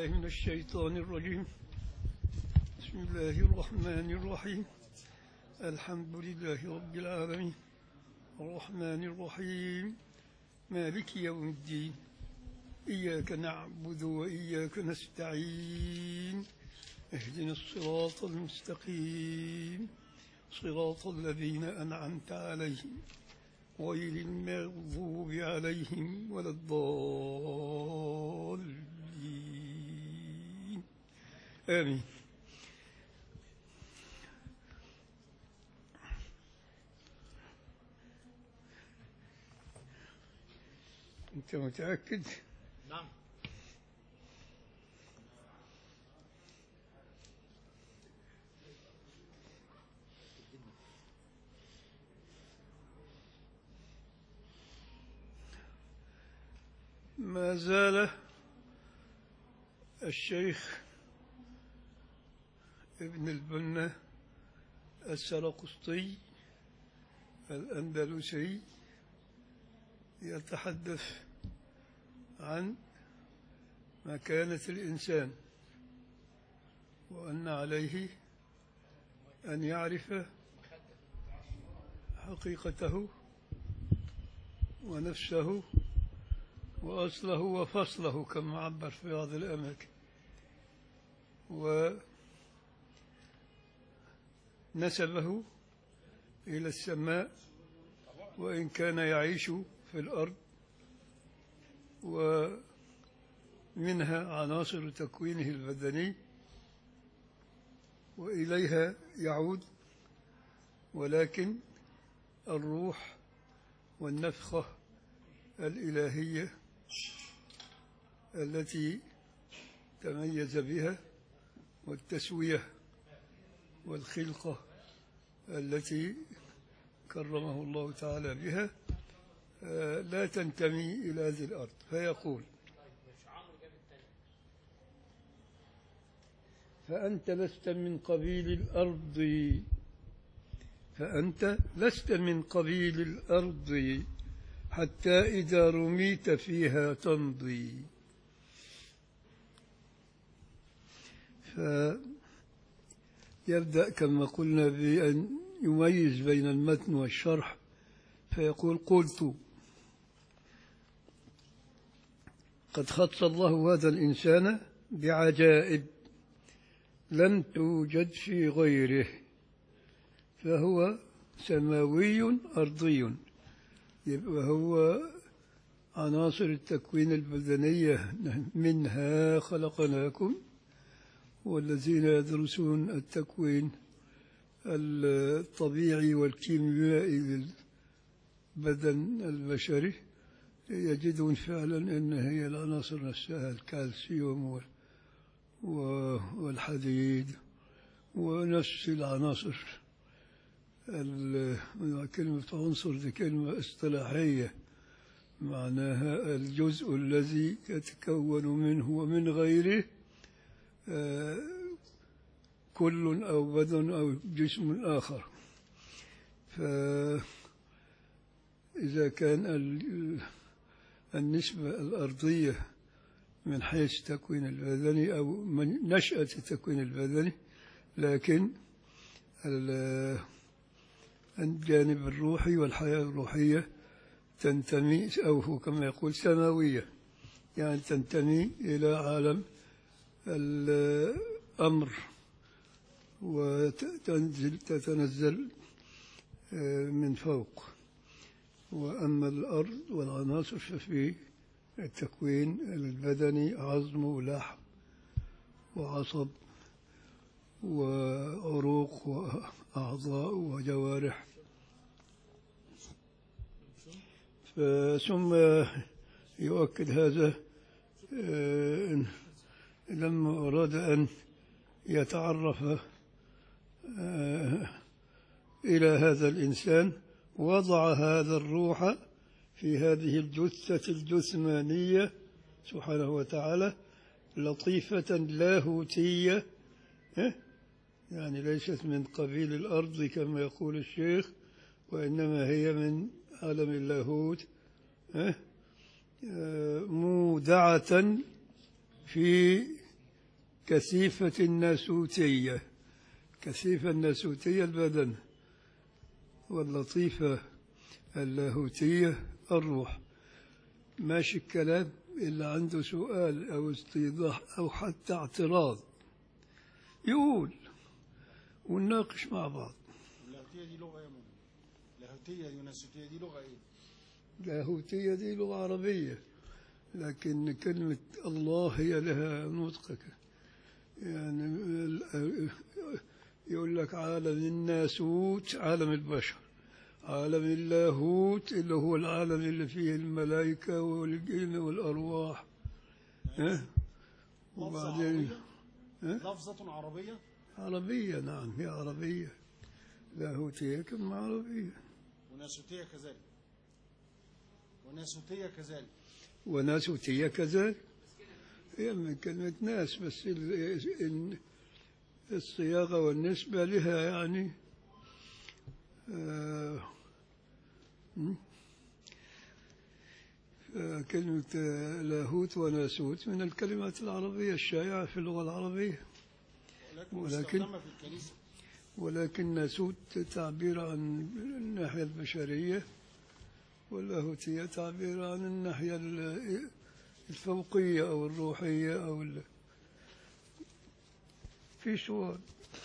بالله من الشيطان الرجيم بسم الله الرحمن الرحيم الحمد لله رب العالمين الرحمن الرحيم مالك يوم الدين إياك نعبد وإياك نستعين اهدنا الصراط المستقيم صراط الذين أنعمت عليهم غير المغضوب عليهم ولا الضالين آمين أنت متأكد؟ نعم ما زال الشيخ ابن البنا السرقسطي الأندلسي يتحدث عن مكانة الإنسان وأن عليه أن يعرف حقيقته ونفسه وأصله وفصله كما عبر في بعض الأماكن ونسبه إلى السماء وإن كان يعيش في الأرض ومنها عناصر تكوينه البدني وإليها يعود ولكن الروح والنفخة الإلهية التي تميز بها والتسوية والخلقة التي كرمه الله تعالى بها آه، لا تنتمي إلى هذه الأرض فيقول فأنت لست من قبيل الأرض فأنت لست من قبيل الأرض حتى إذا رميت فيها تمضي فيبدأ كما قلنا بأن يميز بين المتن والشرح فيقول قلت قد خص الله هذا الإنسان بعجائب لم توجد في غيره فهو سماوي أرضي يبقى هو عناصر التكوين البدنية منها خلقناكم والذين يدرسون التكوين الطبيعي والكيميائي للبدن البشري يجدون فعلا أن هي العناصر نفسها الكالسيوم وال- و- والحديد ونفس العناصر ال- كلمة عنصر دي كلمة اصطلاحية معناها الجزء الذي يتكون منه ومن غيره آه، كل أو بدن أو جسم آخر فإذا كان ال- النسبة الأرضية من حيث تكوين البدني أو من نشأة التكوين البدني لكن ال- الجانب الروحي والحياة الروحية تنتمي أو هو كما يقول سماوية يعني تنتمي إلى عالم الأمر وتنزل تتنزل آه، من فوق وأما الأرض والعناصر ففي التكوين البدني عظم ولحم وعصب وعروق وأعضاء وجوارح ثم يؤكد هذا آه، لما أراد أن يتعرف آه، إلى هذا الإنسان وضع هذا الروح في هذه الجثة الجثمانية سبحانه وتعالى لطيفة لاهوتية ها؟ يعني ليست من قبيل الأرض كما يقول الشيخ وإنما هي من عالم اللاهوت ها؟ آه، مودعة في كثيفة الناسوتية كثيفة الناسوتية البدن واللطيفة اللاهوتية الروح ماشي الكلام اللي عنده سؤال أو استيضاح أو حتى اعتراض يقول ونناقش مع بعض اللاهوتية دي لغة يا مؤمن اللاهوتية اليونسيتية دي لغة ايه؟ لاهوتية دي لغة عربية لكن كلمة الله هي لها نطق يعني ال- يقول لك عالم الناسوت عالم البشر عالم اللاهوت اللي هو العالم اللي فيه الملائكة والجن والأرواح ها؟ لفظة وبعدين عربية لفظة عربية عربية نعم هي عربية لاهوتية كلمة عربية وناسوتية كذلك وناسوتية كذلك وناسوتية كذلك هي من كلمة ناس بس ال- ال- الصياغة والنسبة لها يعني آه، م? آه، كلمة آه، لاهوت وناسوت من الكلمات العربية الشائعة في اللغة العربية ولكن ولكن- مستخدمة في الكنيسة ولكن ناسوت تعبير عن الناحية البشرية واللاهوتية تعبير عن الناحية ال- الفوقية أو الروحية أو ال... في سؤال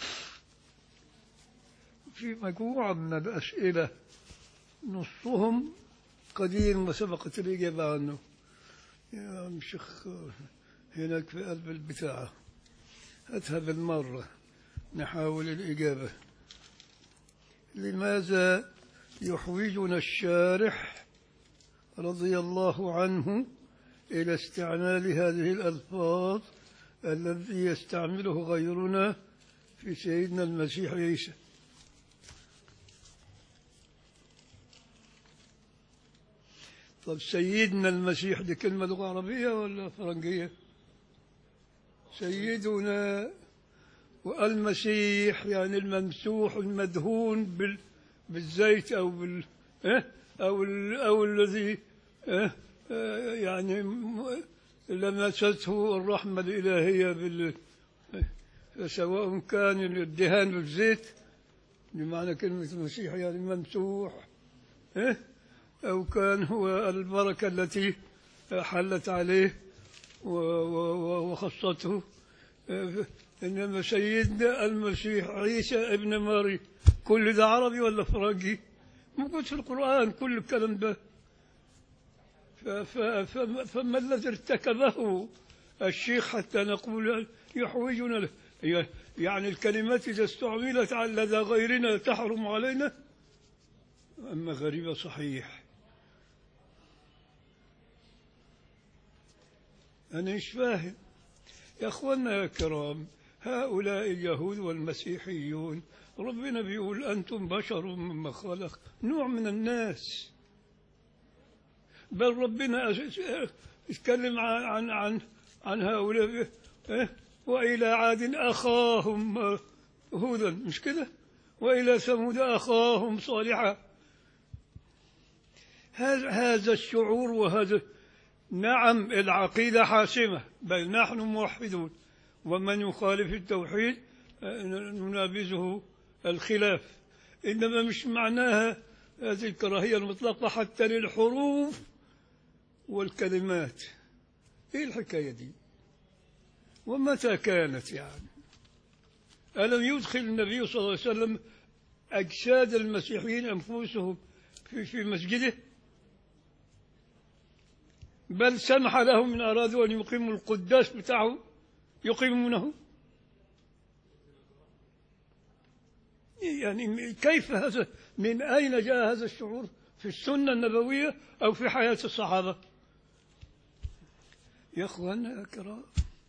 في مجموعة من الأسئلة نصهم قديم وسبقت الإجابة عنه يا عم شيخ هناك في قلب البتاع هاتها بالمرة نحاول الإجابة لماذا يحوجنا الشارح رضي الله عنه إلى استعمال هذه الألفاظ التي يستعمله غيرنا في سيدنا المسيح عيسى طب سيدنا المسيح دي كلمة لغة عربية ولا فرنجية سيدنا والمسيح يعني الممسوح المدهون بال بالزيت أو بال إيه؟ أو ال أو الذي إيه؟ آه، يعني م- لمسته الرحمة الإلهية بال إيه؟ سواء كان الدهان بالزيت بمعنى كلمة المسيح يعني ممسوح إيه؟ أو كان هو البركة التي حلت عليه و- و- و- وخصته آه، إنما سيدنا المسيح عيسى ابن مريم كل ده عربي ولا فرنجي موجود في القرآن كل الكلام ده ف- ف- فما فما الذي ارتكبه الشيخ حتى نقول يحوجنا له؟ ي- يعني الكلمات إذا استعملت على لدى غيرنا تحرم علينا أما غريبة صحيح أنا مش فاهم يا أخوانا يا كرام هؤلاء اليهود والمسيحيون ربنا بيقول أنتم بشر مما خلق نوع من الناس بل ربنا أس- اتكلم عن عن عن, عن هؤلاء إيه؟ وإلى عاد أخاهم هودا مش كده وإلى ثمود أخاهم صالحا هذا هذا الشعور وهذا نعم العقيدة حاسمة بل نحن موحدون ومن يخالف التوحيد آه، ننابذه الخلاف إنما مش معناها هذه الكراهية المطلقة حتى للحروف والكلمات إيه الحكاية دي ومتى كانت يعني ألم يدخل النبي صلى الله عليه وسلم أجساد المسيحيين أنفسهم في, في مسجده بل سمح لهم إن أرادوا أن يقيموا القداس بتاعه يقيمونه يعني كيف هذا من أين جاء هذا الشعور في السنة النبوية أو في حياة الصحابة يا أخوانا يا كرام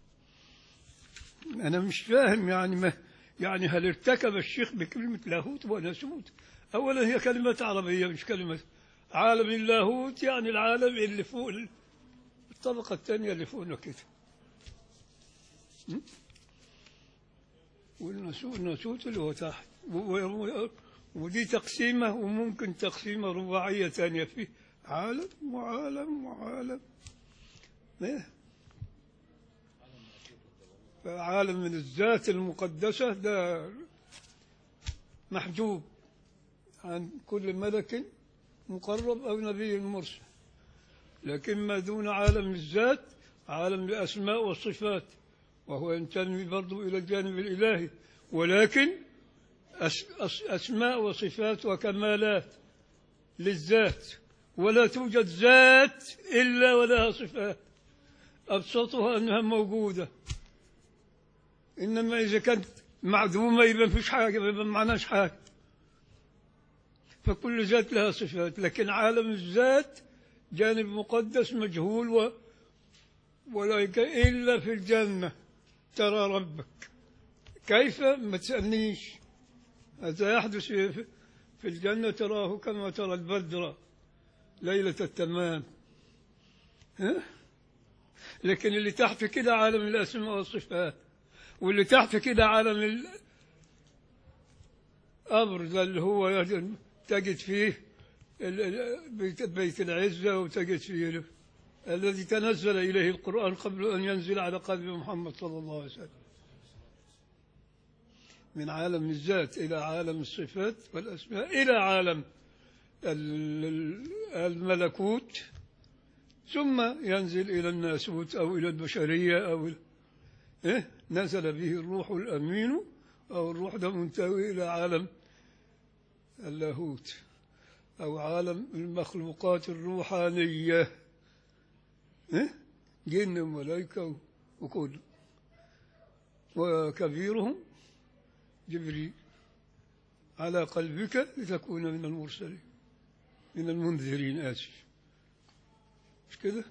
أنا مش فاهم يعني ما يعني هل ارتكب الشيخ بكلمة لاهوت وناسوت أولا هي كلمة عربية مش كلمة عالم اللاهوت يعني العالم اللي فوق الطبقة الثانية اللي فوقنا كده م? والناسوت الناسوت اللي هو تحت و- و- ودي تقسيمة وممكن تقسيمة رباعية ثانية فيه عالم وعالم وعالم إيه؟ عالم من الذات المقدسة ده محجوب عن كل ملك مقرب أو نبي مرسل لكن ما دون عالم الذات عالم الأسماء والصفات وهو ينتمي برضو إلى الجانب الإلهي ولكن أس أس أسماء وصفات وكمالات للذات ولا توجد ذات إلا ولها صفات أبسطها أنها موجودة إنما إذا كانت معدومة يبقى مفيش حاجة يبقى ما معناش حاجة فكل ذات لها صفات لكن عالم الذات جانب مقدس مجهول و ولا يك- إلا في الجنة ترى ربك كيف ما تسألنيش هذا يحدث في في الجنة تراه كما ترى البدر ليلة التمام ها؟ لكن اللي تحت كده عالم الأسماء والصفات واللي تحت كده عالم الأمر ده اللي هو يجد- تجد فيه ال- ال- بيت, بيت العزة وتجد فيه ال- الذي تنزل إليه القرآن قبل أن ينزل على قلب محمد صلى الله عليه وسلم من عالم الذات إلى عالم الصفات والأسماء إلى عالم ال- ال- الملكوت ثم ينزل إلى الناسوت أو إلى البشرية أو ال- إيه؟ نزل به الروح الأمين أو الروح ده منتهي إلى عالم اللاهوت أو عالم المخلوقات الروحانية إيه؟ جن وملائكة وكل وكبيرهم جبريل على قلبك لتكون من المرسلين من المنذرين آسف مش كده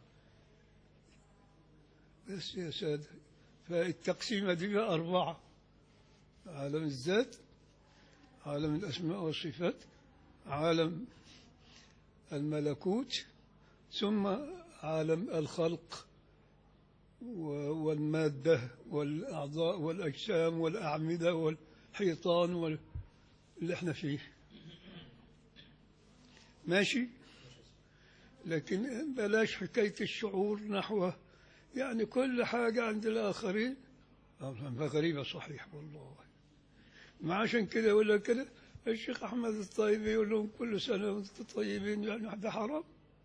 بس يا سادة فالتقسيمة دي بقى أربعة عالم الذات عالم الأسماء والصفات عالم الملكوت ثم عالم الخلق و- والمادة والأعضاء والأجسام والأعمدة والحيطان وال... اللي احنا فيه ماشي لكن بلاش حكاية الشعور نحو يعني كل حاجة عند الآخرين آه، غريبة صحيح والله ما عشان كده يقول لك كده الشيخ أحمد الطيب يقول لهم كل سنة وانتم طيبين يعني ده حرام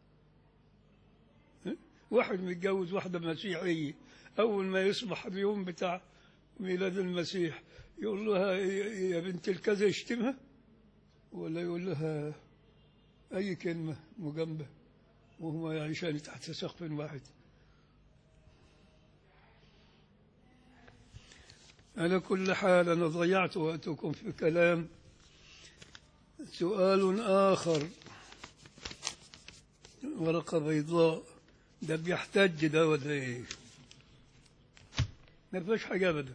ها؟ واحد متجوز واحدة مسيحية أول ما يصبح اليوم بتاع ميلاد المسيح يقول لها يا يا بنت الكذا يشتمها ولا يقول لها أي كلمة مجنبة وهما يعيشان تحت سقف واحد على كل حال أنا ضيعت وقتكم في كلام سؤال آخر ورقة بيضاء ده بيحتج ده ولا إيه؟ ما فيهاش حاجة أبدا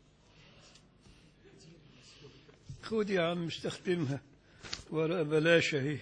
خد يا عم استخدمها ورقة بلاش أهي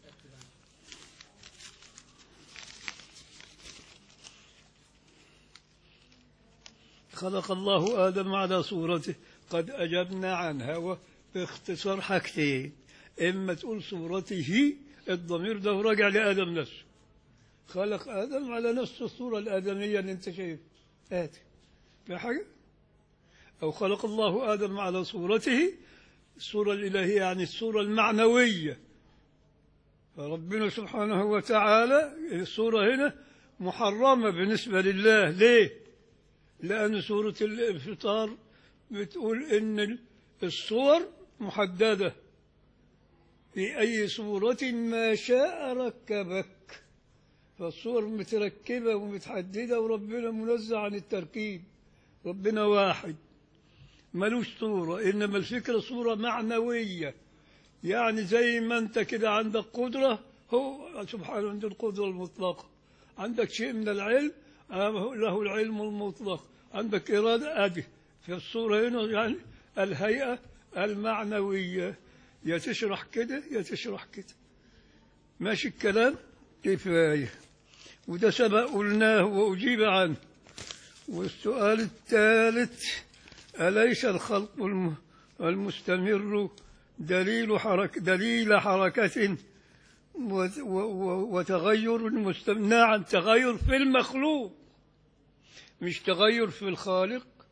خلق الله آدم على صورته قد أجبنا عنها وباختصار حاجتين إما تقول صورته الضمير ده راجع لآدم نفسه خلق آدم على نفس الصورة الآدمية اللي أنت شايف آدم في حاجة أو خلق الله آدم على صورته الصورة الإلهية يعني الصورة المعنوية فربنا سبحانه وتعالى الصورة هنا محرمة بالنسبة لله ليه؟ لأن سورة الانفطار بتقول إن الصور محددة في أي صورة ما شاء ركبك فالصور متركبة ومتحددة وربنا منزه عن التركيب ربنا واحد ملوش صورة إنما الفكرة صورة معنوية يعني زي ما أنت كده عندك قدرة هو سبحانه عنده القدرة المطلقة عندك شيء من العلم آه، له العلم المطلق عندك إرادة أدي في الصورة هنا يعني الهيئة المعنوية يا تشرح كده يا تشرح كده ماشي الكلام كفاية وده سبق قلناه وأجيب عنه والسؤال الثالث أليس الخلق الم- المستمر دليل حركة دليل حركة وت- و- و- وتغير مستمر نعم تغير في المخلوق مش تغير في الخالق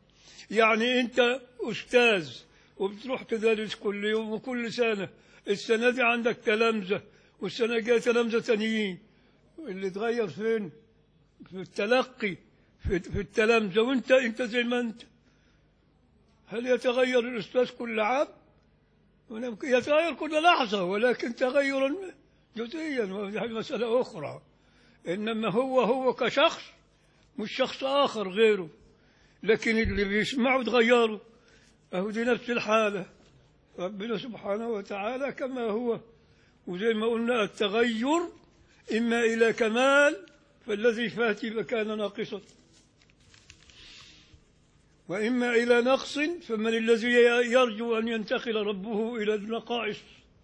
يعني أنت أستاذ وبتروح تدرس كل يوم وكل سنة السنة دي عندك تلامذة والسنة الجاية تلامذة تانيين اللي اتغير فين؟ في التلقي في, في التلامذة وأنت أنت زي ما أنت هل يتغير الأستاذ كل عام؟ يتغير كل لحظة ولكن تغيرا جزئيا وهذه مسألة أخرى إنما هو هو كشخص مش شخص آخر غيره لكن اللي بيسمعه تغيره أهو دي نفس الحالة ربنا سبحانه وتعالى كما هو وزي ما قلنا التغير إما إلى كمال فالذي فات فكان ناقصا وإما إلى نقص فمن الذي يرجو أن ينتقل ربه إلى النقائص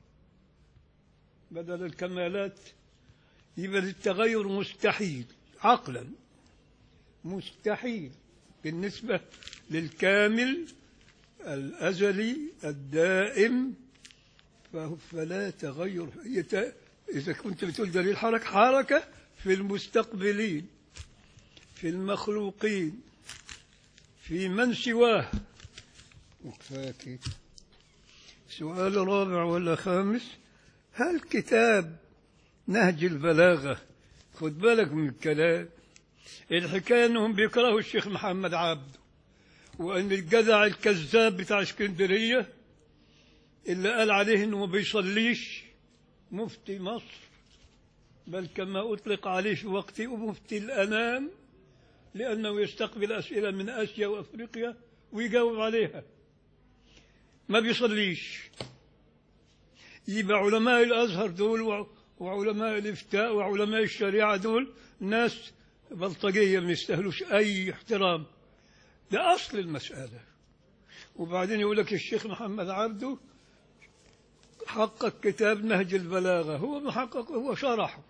بدل الكمالات يبقى التغير مستحيل عقلا مستحيل بالنسبة للكامل الأزلي الدائم فلا تغير يت... إذا كنت بتقول دليل حركة حركة في المستقبلين في المخلوقين في من سواه وكفاك سؤال رابع ولا خامس هل كتاب نهج البلاغة خد بالك من الكلام الحكاية انهم بيكرهوا الشيخ محمد عبده وان الجدع الكذاب بتاع اسكندرية اللي قال عليه انه ما بيصليش مفتي مصر بل كما اطلق عليه في وقته مفتي الانام لانه يستقبل اسئله من اسيا وافريقيا ويجاوب عليها ما بيصليش يبقى علماء الازهر دول وعلماء الافتاء وعلماء الشريعه دول ناس بلطجيه ما يستاهلوش اي احترام ده اصل المساله وبعدين يقول لك الشيخ محمد عبده حقق كتاب نهج البلاغه هو ما حقق هو شرحه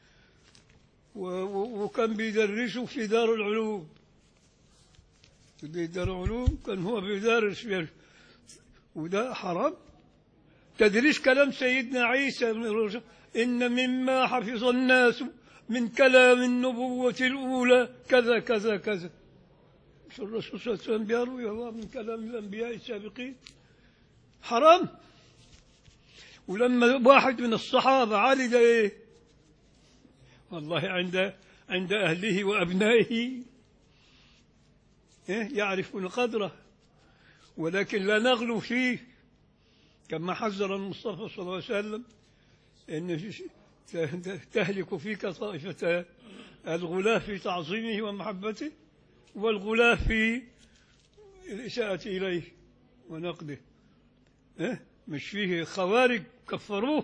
وكان بيدرسه في دار العلوم في دار العلوم كان هو بيدرس فيها وده حرام تدريس كلام سيدنا عيسى من الرسول إن مما حفظ الناس من كلام النبوة الأولى كذا كذا كذا مش الرسول صلى الله عليه وسلم بيروي الله من كلام الأنبياء السابقين حرام ولما واحد من الصحابة علي ده إيه والله عند عند أهله وأبنائه إيه يعرفون قدره ولكن لا نغلو فيه كما حذر المصطفى صلى الله عليه وسلم ان تهلك فيك طائفتان الغلاة في تعظيمه ومحبته والغلاة في الإساءة إليه ونقده إيه؟ مش فيه خوارج كفروه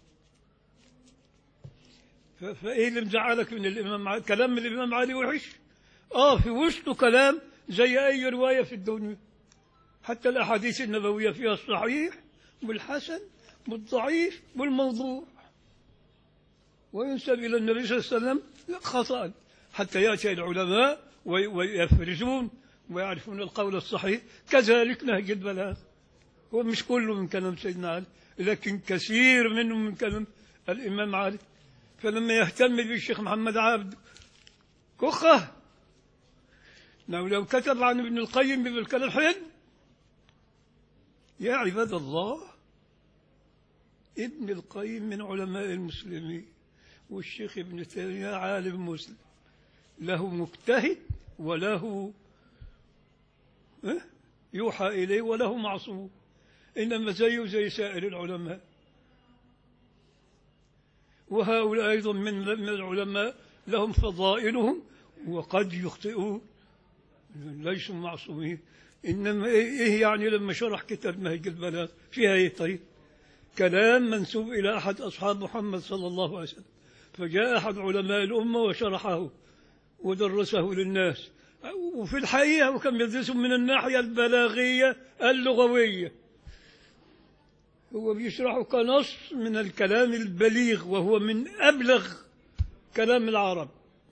فايه اللي مزعلك من الامام علي كلام من الامام علي وحش اه في وسطه كلام زي اي روايه في الدنيا حتى الاحاديث النبويه فيها الصحيح والحسن والضعيف والموضوع وينسب الى النبي صلى الله عليه وسلم خطا حتى ياتي العلماء ويفرزون ويعرفون القول الصحيح كذلك نهج البلاغ هو مش كله من كلام سيدنا علي لكن كثير منه من كلام الامام علي فلما يهتم بالشيخ محمد عبد كخه لو لو كتب عن ابن القيم بالكلام الحلم يا عباد الله ابن القيم من علماء المسلمين والشيخ ابن تيمية عالم مسلم له مجتهد وله يوحى إليه وله معصوم إنما زيه زي سائر العلماء وهؤلاء أيضا من من العلماء لهم فضائلهم وقد يخطئون ليسوا معصومين إنما إيه يعني لما شرح كتاب نهج البلاغ فيها إيه طيب كلام منسوب إلى أحد أصحاب محمد صلى الله عليه وسلم فجاء أحد علماء الأمة وشرحه ودرسه للناس وفي الحقيقة وكان يدرسه من الناحية البلاغية اللغوية هو بيشرحه كنص من الكلام البليغ وهو من أبلغ كلام العرب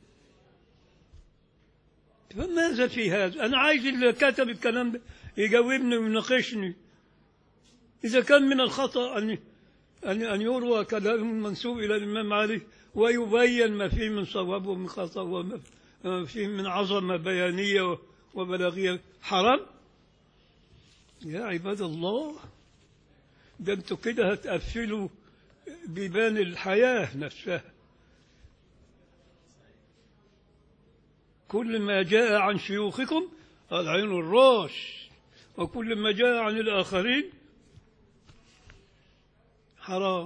فماذا في هذا أنا عايز اللي كتب الكلام ده يجاوبني ويناقشني إذا كان من الخطأ أن أن أن يروى كلام منسوب إلى الإمام علي ويبين ما فيه من صواب ومن خطأ وما فيه من عظمة بيانية وبلاغية حرام يا عباد الله ده انتوا كده هتقفلوا بيبان الحياة نفسها كل ما جاء عن شيوخكم العين الراس وكل ما جاء عن الآخرين حرام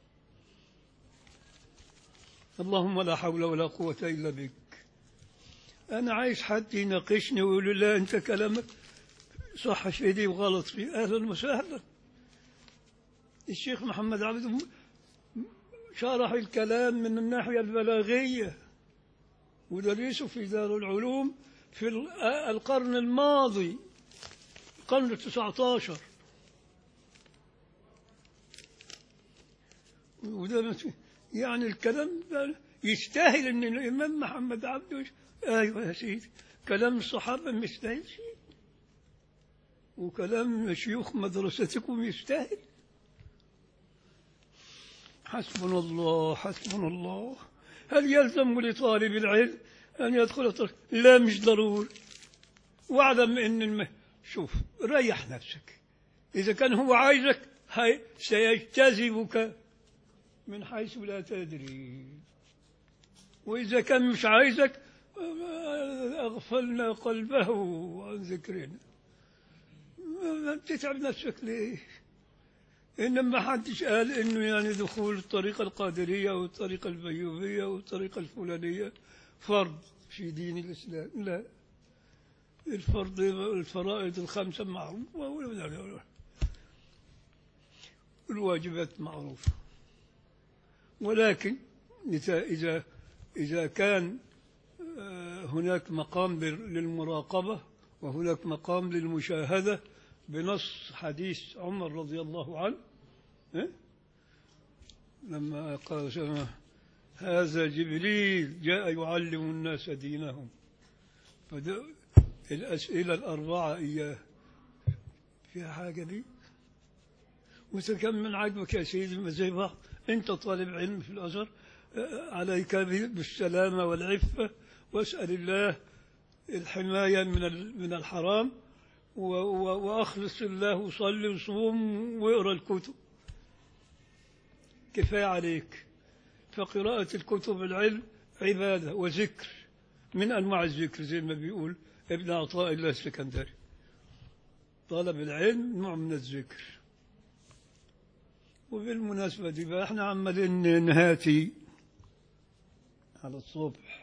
اللهم لا حول ولا قوة إلا بك أنا عايز حد يناقشني ويقول لي لا أنت كلامك صح في دي وغلط في أهلا وسهلا الشيخ محمد عبد شرح الكلام من الناحية البلاغية ودرسه في دار العلوم في ال- القرن الماضي القرن التسعة عشر وده مت- يعني الكلام ده يستاهل ان الامام محمد عبده يش- ايوه يا سيدي كلام الصحابه ما يستاهلش وكلام شيوخ مدرستكم يستاهل حسبنا الله حسبنا الله هل يلزم لطالب العلم أن يدخل الطريق لا مش ضروري واعلم أن الم... شوف ريح نفسك إذا كان هو عايزك هي... سيجتذبك من حيث لا تدري وإذا كان مش عايزك أغفلنا قلبه عن ذكرنا ما بتتعب نفسك ليه إنما حدش قال إنه يعني دخول الطريقة القادرية أو الطريقة البيوبية أو الطريقة الفلانية فرض في دين الإسلام لا الفرض الفرائض الخمسة معروفة الواجبات معروفة ولكن إذا إذا إذا كان آه، هناك مقام لل- للمراقبة وهناك مقام للمشاهدة بنص حديث عمر رضي الله عنه إيه؟ لما قال سمع هذا جبريل جاء يعلم الناس دينهم فده الأسئلة الأربعة إياه فيها حاجة دي وإذا كان من عجبك يا سيدي ما زي بعض أنت طالب علم في الأزهر آه، عليك بالسلامة والعفة واسأل الله الحماية من ال- من الحرام و- و- وأخلص الله وصلي وصوم واقرأ الكتب كفاية عليك فقراءة الكتب العلم عبادة وذكر من أنواع الذكر زي ما بيقول ابن عطاء الله السكندري طلب العلم نوع من الذكر وبالمناسبة دي بقى احنا عمالين نهاتي على الصبح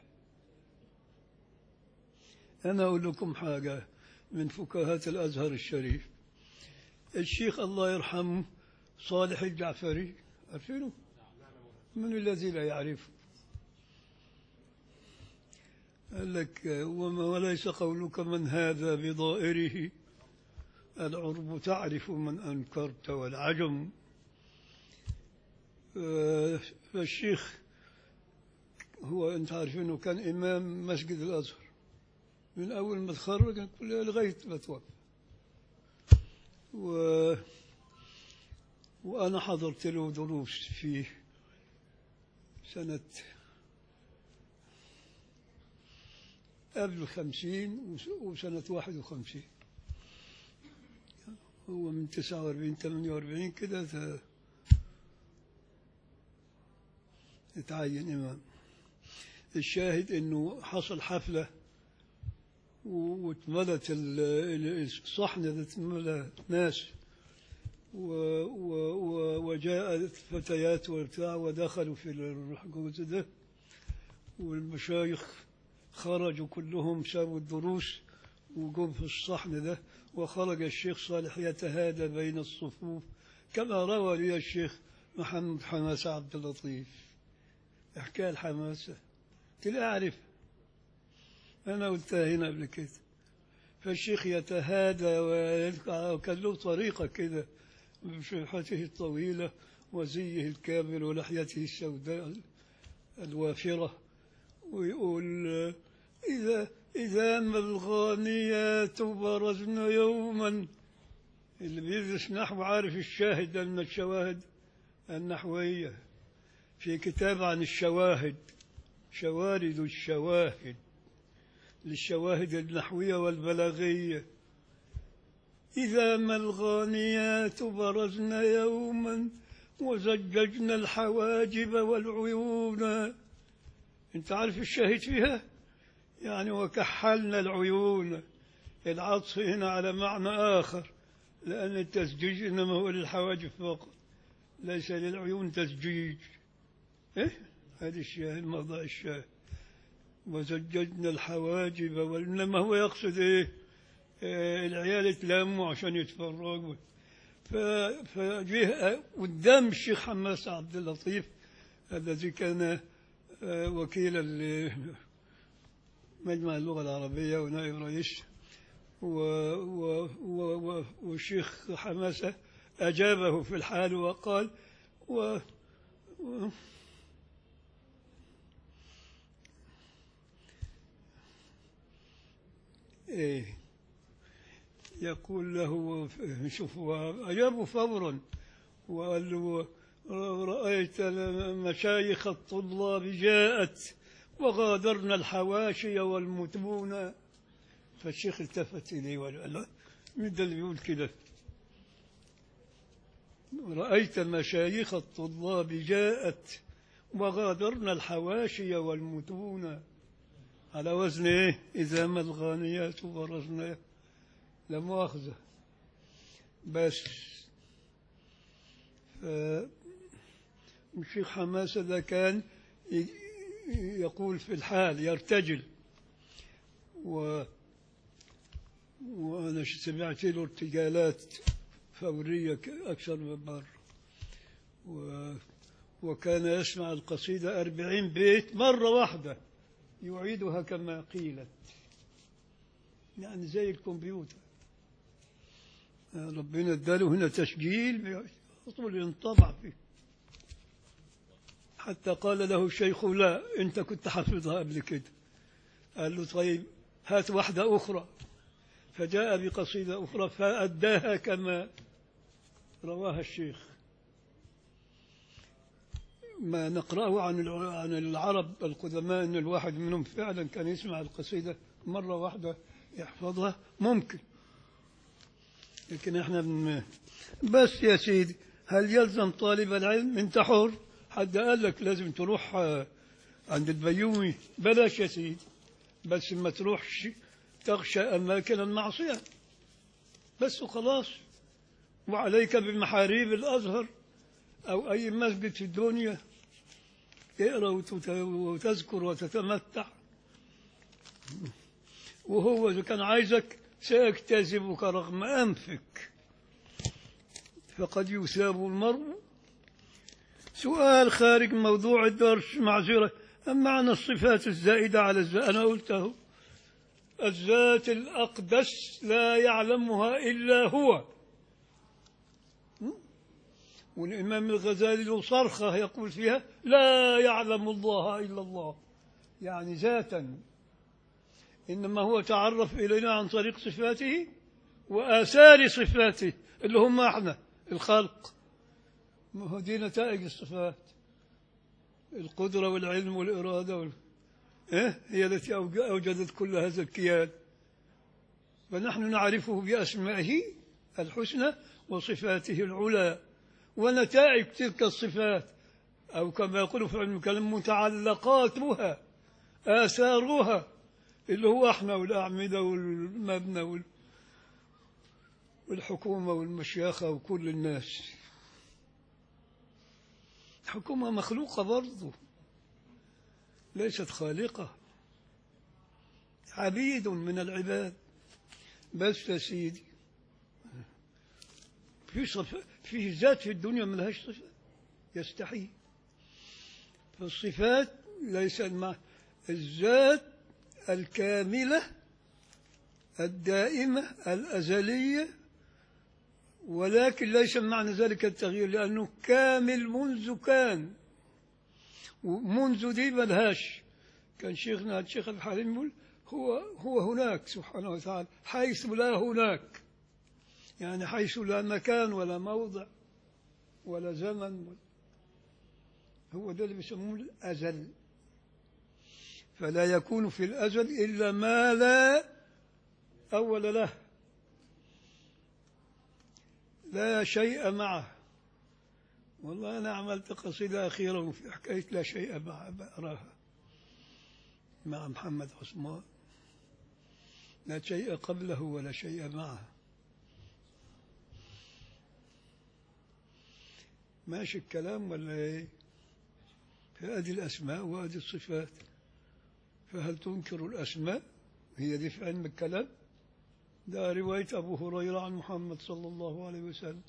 أنا أقول لكم حاجة من فكاهات الأزهر الشريف الشيخ الله يرحمه صالح الجعفري عارفينه؟ من الذي لا يعرفه؟ قال لك وما وليس قولك من هذا بضائره العرب تعرف من أنكرت والعجم آه، فالشيخ هو أنت عارفينه كان إمام مسجد الأزهر من أول ما تخرج كلها لغاية ما توفى و... وأنا حضرت له دروس في سنة قبل خمسين وس- وسنة واحد وخمسين هو من تسعة واربعين ثمانية واربعين كده ت- اتعين إمام الشاهد إنه حصل حفلة و- واتملت ال- ال- الصحن ده اتملى ناس و و و وجاءت فتيات وبتاع ودخلوا في الحجوز ده والمشايخ خرجوا كلهم سابوا الدروس وجم في الصحن ده وخرج الشيخ صالح يتهادى بين الصفوف كما روى لي الشيخ محمد حماسة عبد اللطيف حكاية الحماسة قلت له أعرف أنا قلتها هنا قبل كده فالشيخ يتهادى ويلقى- وكان له طريقة كده بشرحته الطويلة وزيه الكامل ولحيته السوداء الوافرة ويقول إذا إذا ما الغانيات برزن يوما اللي بيدرس نحو عارف الشاهد من الشواهد النحوية في كتاب عن الشواهد شوارد الشواهد للشواهد النحوية والبلاغية إذا ما الغانيات برزن يوما وزججنا الحواجب والعيون انت عارف الشاهد فيها يعني وكحلنا العيون العطف هنا على معنى آخر لأن التزجيج إنما هو للحواجب فقط ليس للعيون تزجيج إيه هذه الشاهد موضع الشاهد وزججنا الحواجب وإنما هو يقصد إيه آه، العيال يتلموا عشان يتفرجوا ف- فجه قدام الشيخ حماس عبد اللطيف الذي كان آه، وكيلا لمجمع اللغة العربية ونائب رئيس و و و و والشيخ حماسة أجابه في الحال وقال و و إيه يقول له شوف أجابه فورا وقال له رأيت مشايخ الطلاب جاءت وغادرنا الحواشي والمتون فالشيخ التفت إليه وقال له مين ده اللي بيقول كده رأيت مشايخ الطلاب جاءت وغادرنا الحواشي والمتون على وزن ايه إذا ما الغانيات برزنا لا مؤاخذة بس ف- الشيخ حماسة ده كان ي- يقول في الحال يرتجل و وأنا سمعت له ارتجالات فورية ك- أكثر من مرة و... وكان يسمع القصيدة أربعين بيت مرة واحدة يعيدها كما قيلت يعني زي الكمبيوتر ربنا اداله هنا تسجيل طول ينطبع فيه حتى قال له الشيخ لا انت كنت حافظها قبل كده قال له طيب هات واحدة أخرى فجاء بقصيدة أخرى فأداها كما رواها الشيخ ما نقرأه عن الع- عن العرب القدماء أن الواحد منهم فعلا كان يسمع القصيدة مرة واحدة يحفظها ممكن لكن احنا بن... بس يا سيدي هل يلزم طالب العلم انت حر حد قال لك لازم تروح آه، عند البيومي بلاش يا سيدي بس ما تروحش تغشى أماكن المعصية بس وخلاص وعليك بمحاريب الأزهر أو أي مسجد في الدنيا تقرأ وتت- وتذكر وتتمتع وهو إذا كان عايزك سيجتذبك رغم أنفك فقد يثاب المرء سؤال خارج موضوع الدرس معذرة أما عن الصفات الزائدة على الذات أنا قلته الذات الأقدس لا يعلمها إلا هو م? والإمام الغزالي له صرخة يقول فيها لا يعلم الله إلا الله يعني ذاتا إنما هو تعرف إلينا عن طريق صفاته وآثار صفاته اللي هم احنا الخلق ما هو دي نتائج الصفات القدرة والعلم والإرادة وال... إيه؟ هي التي أوج- أوجدت كل هذا الكيان فنحن نعرفه بأسمائه الحسنى وصفاته العلى ونتائج تلك الصفات أو كما يقول في علم الكلام متعلقاتها آثارها اللي هو احنا والأعمدة والمبنى وال... والحكومة والمشيخة وكل الناس الحكومة مخلوقة برضه ليست خالقة عبيد من العباد بس يا سيدي في صف... في ذات في الدنيا ما لهاش صفة يستحيل فالصفات ليس المع... الذات الكاملة الدائمة الأزلية ولكن ليس معنى ذلك التغيير لأنه كامل منذ كان ومنذ دي ملهاش كان شيخنا الشيخ الحليم يقول هو هو هناك سبحانه وتعالى حيث لا هناك يعني حيث لا مكان ولا موضع ولا زمن هو ده اللي بيسموه الأزل فلا يكون في الأزل إلا ما لا أول له لا شيء معه والله أنا عملت قصيدة أخيرة في حكاية لا شيء معه بقراها مع محمد عثمان لا شيء قبله ولا شيء معه ماشي الكلام ولا ايه فهذه الأسماء وهذه الصفات فهل تنكر الأسماء هي دي في علم الكلام ده رواية أبو هريرة عن محمد صلى الله عليه وسلم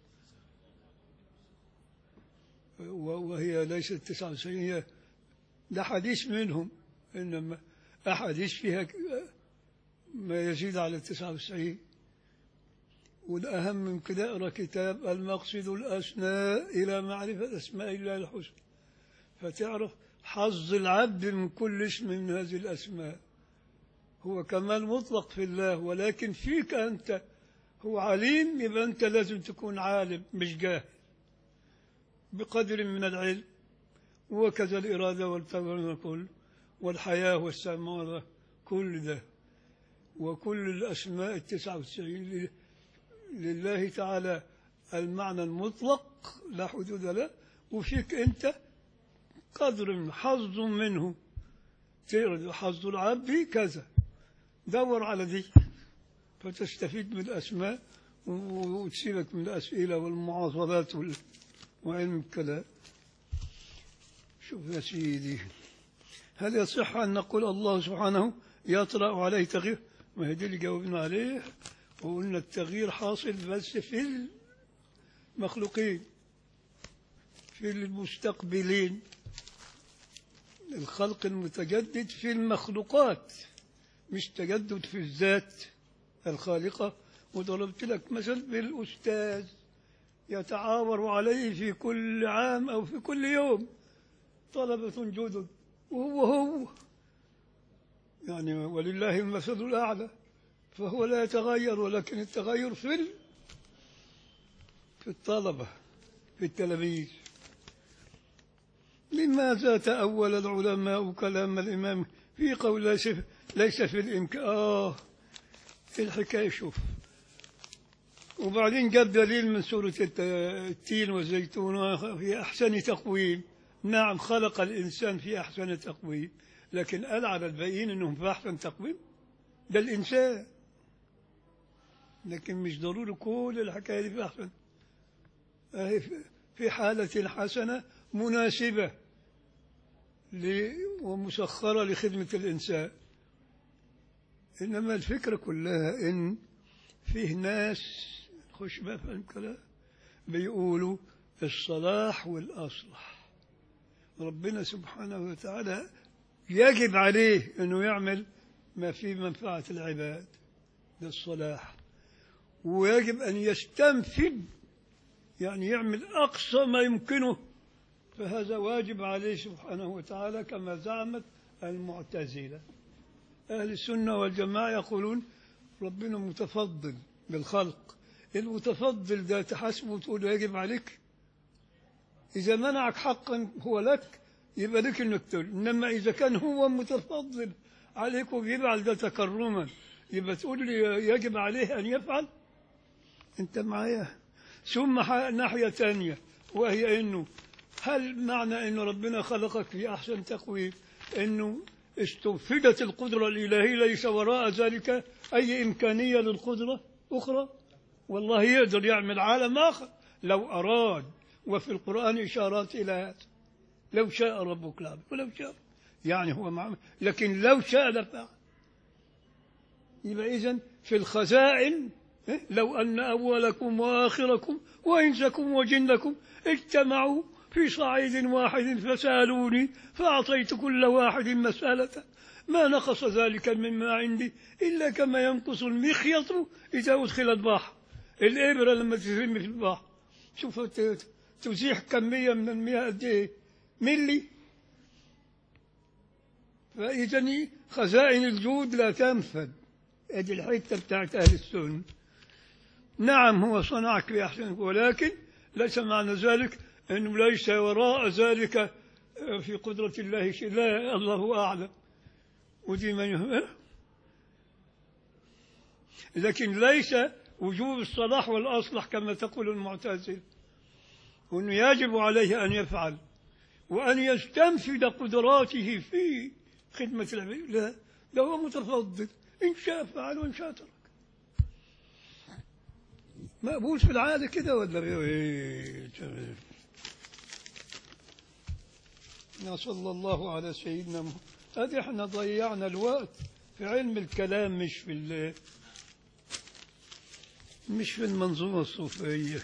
وهي ليست تسعة وتسعين هي ده حديث منهم إنما أحاديث فيها ما يزيد على تسعة وتسعين والأهم من كده اقرأ كتاب المقصد الأسناء إلى معرفة أسماء الله الحسنى فتعرف حظ العبد من كل اسم من هذه الأسماء هو كمال مطلق في الله ولكن فيك أنت هو عليم يبقى أنت لازم تكون عالم مش جاهل بقدر من العلم وكذا الإرادة والتمرين كل والحياة والسماء كل ده وكل الأسماء التسعة وتسعين لله تعالى المعنى المطلق لا حدود له وفيك أنت قدر حظ منه تعرض حظ العبد كذا دور على دي فتستفيد من الأسماء وتسيبك من الأسئلة والمعاصرات وال- وعلم الكلام شوف يا سيدي هل يصح أن نقول الله سبحانه يطرأ عليه تغيير ما هي دي اللي جاوبنا عليه وقلنا التغيير حاصل بس في المخلوقين في المستقبلين الخلق المتجدد في المخلوقات مش تجدد في الذات الخالقة وضربت لك مثل بالأستاذ يتعاور عليه في كل عام أو في كل يوم طلبة جدد وهو هو يعني ولله المثل الأعلى فهو لا يتغير ولكن التغير في ال- في الطلبة في التلاميذ لماذا تأول العلماء كلام الإمام في قول ليس ليس في الإمكان آه الحكاية شوف وبعدين جاب دليل من سورة الت- التين والزيتون في أحسن تقويم نعم خلق الإنسان في أحسن تقويم لكن قال على الباقيين أنهم في أحسن تقويم ده الإنسان لكن مش ضروري كل الحكاية دي في أحسن أهي في- في حالة حسنة مناسبة ل- ومسخرة لخدمة الإنسان إنما الفكرة كلها إن فيه ناس خش بقى في الكلام بيقولوا الصلاح والأصلح ربنا سبحانه وتعالى يجب عليه أنه يعمل ما فيه منفعة العباد ده الصلاح ويجب أن يستنفذ يعني يعمل أقصى ما يمكنه فهذا واجب عليه سبحانه وتعالى كما زعمت المعتزلة أهل السنة والجماعة يقولون ربنا متفضل بالخلق المتفضل ده تحاسبه وتقول يجب عليك إذا منعك حقا هو لك يبقى لك انك تقول انما اذا كان هو متفضل عليك وبيفعل ده تكرما يبقى تقول لي يجب عليه ان يفعل انت معايا ثم ح- ناحيه ثانيه وهي انه هل معنى ان ربنا خلقك في احسن تقويم انه استنفذت القدره الالهيه ليس وراء ذلك اي امكانيه للقدره اخرى والله يقدر يعمل عالم اخر لو اراد وفي القران اشارات الى هذا لو شاء ربك لعبد ولو شاء يعني هو مع لكن لو شاء لفعل يبقى إذن في الخزائن إيه؟ لو أن أولكم وآخركم وإنسكم وجنكم اجتمعوا في صعيد واحد فسألوني فأعطيت كل واحد مسألة ما نقص ذلك مما عندي إلا كما ينقص المخيط إذا أدخل البحر الإبرة لما ترمي في البحر شوف ت- تزيح كمية من المياه قد إيه ملي فإذا خزائن الجود لا تنفد ادي الحته بتاعت اهل السنه نعم هو صنعك باحسن ولكن ليس معنى ذلك انه ليس وراء ذلك في قدره الله شيء لا الله اعلم ودي من يهم- لكن ليس وجوب الصلاح والأصلح كما تقول المعتزلة وأنه يجب عليه أن يفعل وأن يستنفذ قدراته في خدمة العباد لا ده هو متفضل إن شاء فعل وإن شاء ترك مقبول في العادة كده ولا إيه؟ يا صلى الله على سيدنا محمد ادي احنا ضيعنا الوقت في علم الكلام مش في ال- مش في المنظومة الصوفية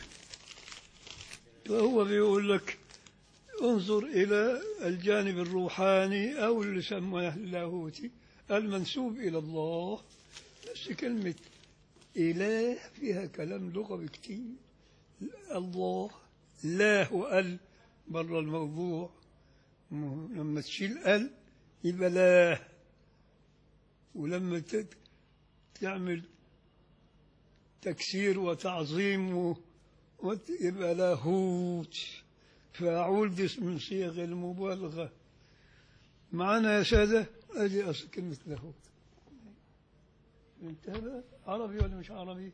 فهو بيقول لك انظر إلى الجانب الروحاني أو اللي سماه اللاهوتي المنسوب إلى الله بس كلمة إله فيها كلام لغوي كتير الله لا وال بره الموضوع م- لما تشيل ال يبقى لا ولما ت- تعمل تكسير وتعظيم و- وت- يبقى لاهوت فأعول دي من صيغ المبالغة معنا يا سادة أدي أصل كلمة لاهوت انتهى بقى؟ عربي ولا مش عربي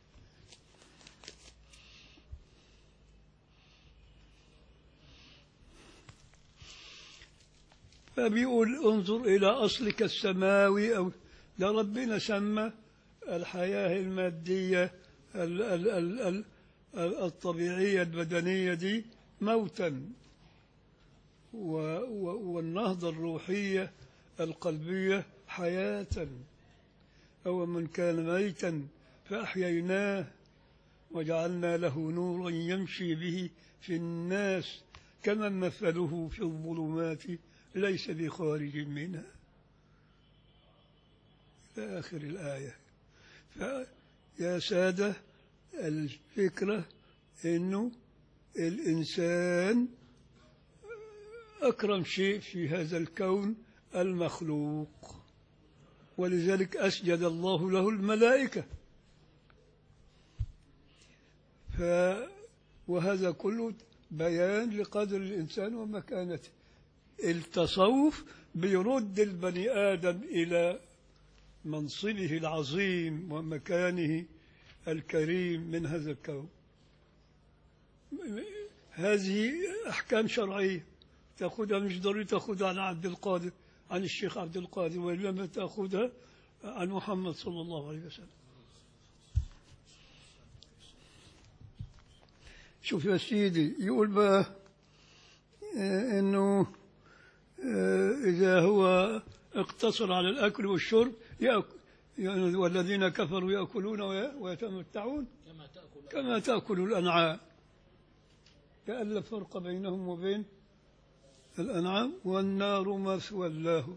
فبيقول انظر إلى أصلك السماوي أو ده ربنا سمى الحياة المادية ال- ال- ال- ال- ال- الطبيعية البدنية دي موتا و- و- والنهضة الروحية القلبية حياة أو من كان ميتا فأحييناه وجعلنا له نورا يمشي به في الناس كمن مثله في الظلمات ليس بخارج منها إلى آخر الآية فيا سادة الفكرة إنه الإنسان أكرم شيء في هذا الكون المخلوق ولذلك أسجد الله له الملائكة ف وهذا كله بيان لقدر الإنسان ومكانته التصوف بيرد البني آدم إلى منصبه العظيم ومكانه الكريم من هذا الكون هذه أحكام شرعية تأخذها مش ضروري تأخذها عن عبد القادر عن الشيخ عبد القادر وإنما تأخذها عن محمد صلى الله عليه وسلم شوف يا سيدي يقول بقى آه، انه آه، اذا هو اقتصر على الاكل والشرب يأكل يعني والذين كفروا ياكلون وي- ويتمتعون كما تأكل كما تاكل الانعام كأن لا فرق بينهم وبين الانعام والنار مثوى له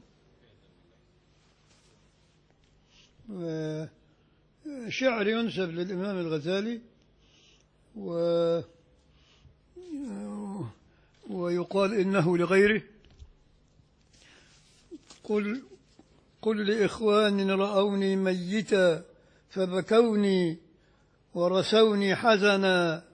و- شعر ينسب للامام الغزالي و ويقال إنه لغيره قل قل لإخوان رأوني ميتا فبكوني ورسوني حزنا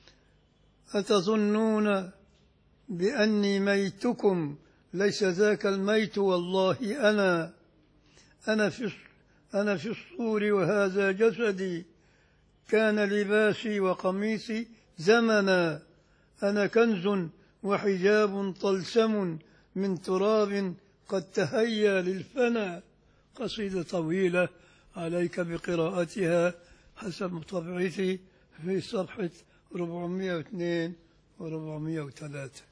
أتظنون بأني ميتكم ليس ذاك الميت والله أنا أنا في أنا في الصور وهذا جسدي كان لباسي وقميصي زمنا أنا كنز وحجاب طلسم من تراب قد تهيا للفنا قصيدة طويلة عليك بقراءتها حسب طبعتي في صفحة 402 و 403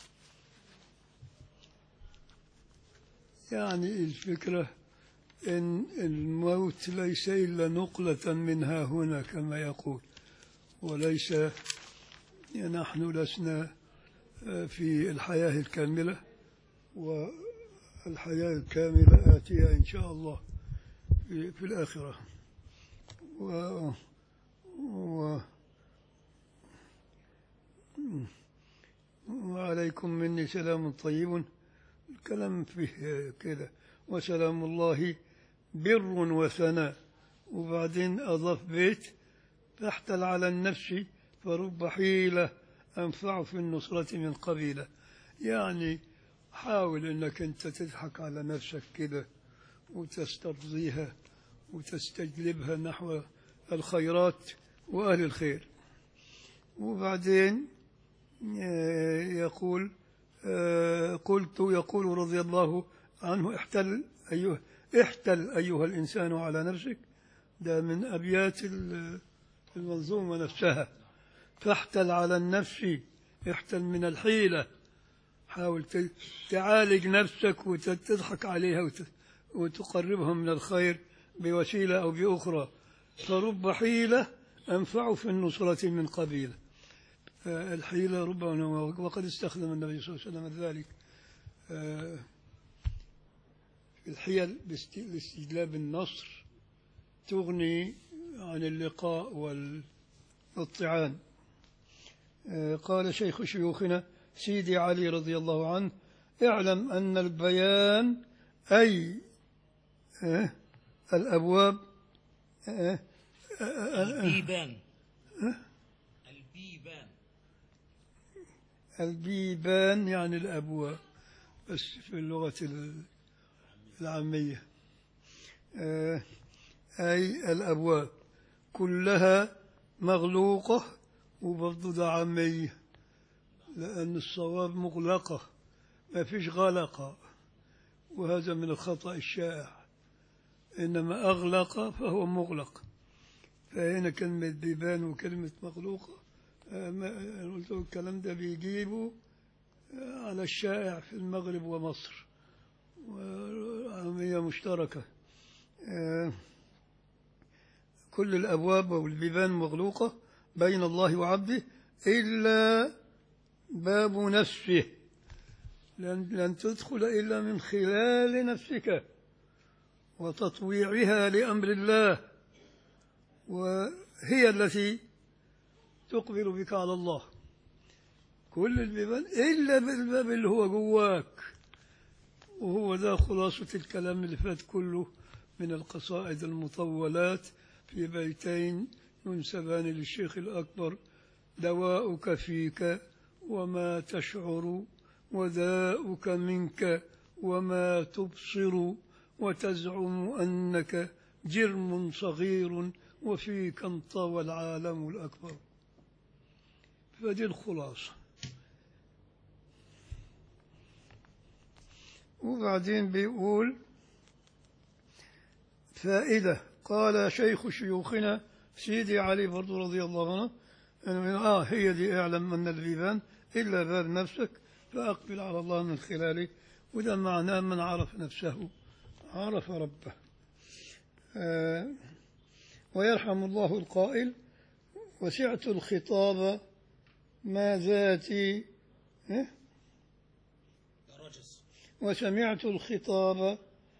يعني الفكرة إن الموت ليس إلا نقلة منها هنا كما يقول وليس نحن لسنا في الحياة الكاملة والحياة الكاملة آتية إن شاء الله في, في الآخرة و, و وعليكم مني سلام طيب الكلام فيه كده وسلام الله بر وثناء وبعدين أضاف بيت تحتل على النفس فرب حيلة أنفع في النصرة من قبيلة يعني حاول أنك أنت تضحك على نفسك كده وتسترضيها وتستجلبها نحو الخيرات وأهل الخير وبعدين آه، يقول آه، قلت يقول رضي الله عنه احتل أيها احتل أيها الإنسان على نفسك ده من أبيات ال- المنظومة نفسها فاحتل على النفس احتل من الحيلة حاول ت- تعالج نفسك وتضحك عليها وت- وتقربها من الخير بوسيلة أو بأخرى فرب حيلة أنفع في النصرة من قبيلة آه، الحيلة ربما وقد استخدم النبي صلى الله عليه وسلم ذلك آه، الحيل لاست- لاستجلاب النصر تغني عن اللقاء وال- والطعان آه، قال شيخ شيوخنا سيدي علي رضي الله عنه اعلم أن البيان أي آه، الأبواب آه، آه، آه، البيبان البيبان البيبان يعني الأبواب بس في اللغة ال- العامية آه، أي الأبواب كلها مغلوقة وبرضه ده عامية لأن الصواب مغلقة ما فيش غلقة وهذا من الخطأ الشائع إنما أغلق فهو مغلق فهنا كلمة بيبان وكلمة مغلوقة آه، ما- أنا قلت له الكلام ده بيجيبه آه، على الشائع في المغرب ومصر وعامية مشتركة آه، كل الأبواب والبيبان مغلوقة بين الله وعبده إلا باب نفسه لن, لن تدخل إلا من خلال نفسك وتطويعها لأمر الله وهي التي تقبل بك على الله كل البيبان إلا بالباب اللي هو جواك وهو ده خلاصة الكلام اللي فات كله من القصائد المطولات في بيتين ينسبان للشيخ الأكبر دواؤك فيك وما تشعر وداؤك منك وما تبصر وتزعم أنك جرم صغير وفيك انطوى العالم الأكبر فدي الخلاصة وبعدين بيقول فائدة قال شيخ شيوخنا سيدي علي برضو رضي الله عنه أنه آه هي دي اعلم أن البيبان إلا باب نفسك فأقبل على الله من خلاله وده معناه من عرف نفسه عرف ربه آه ويرحم الله القائل وسعت الخطاب ما ذاتي إيه؟ رجس وسمعت الخطاب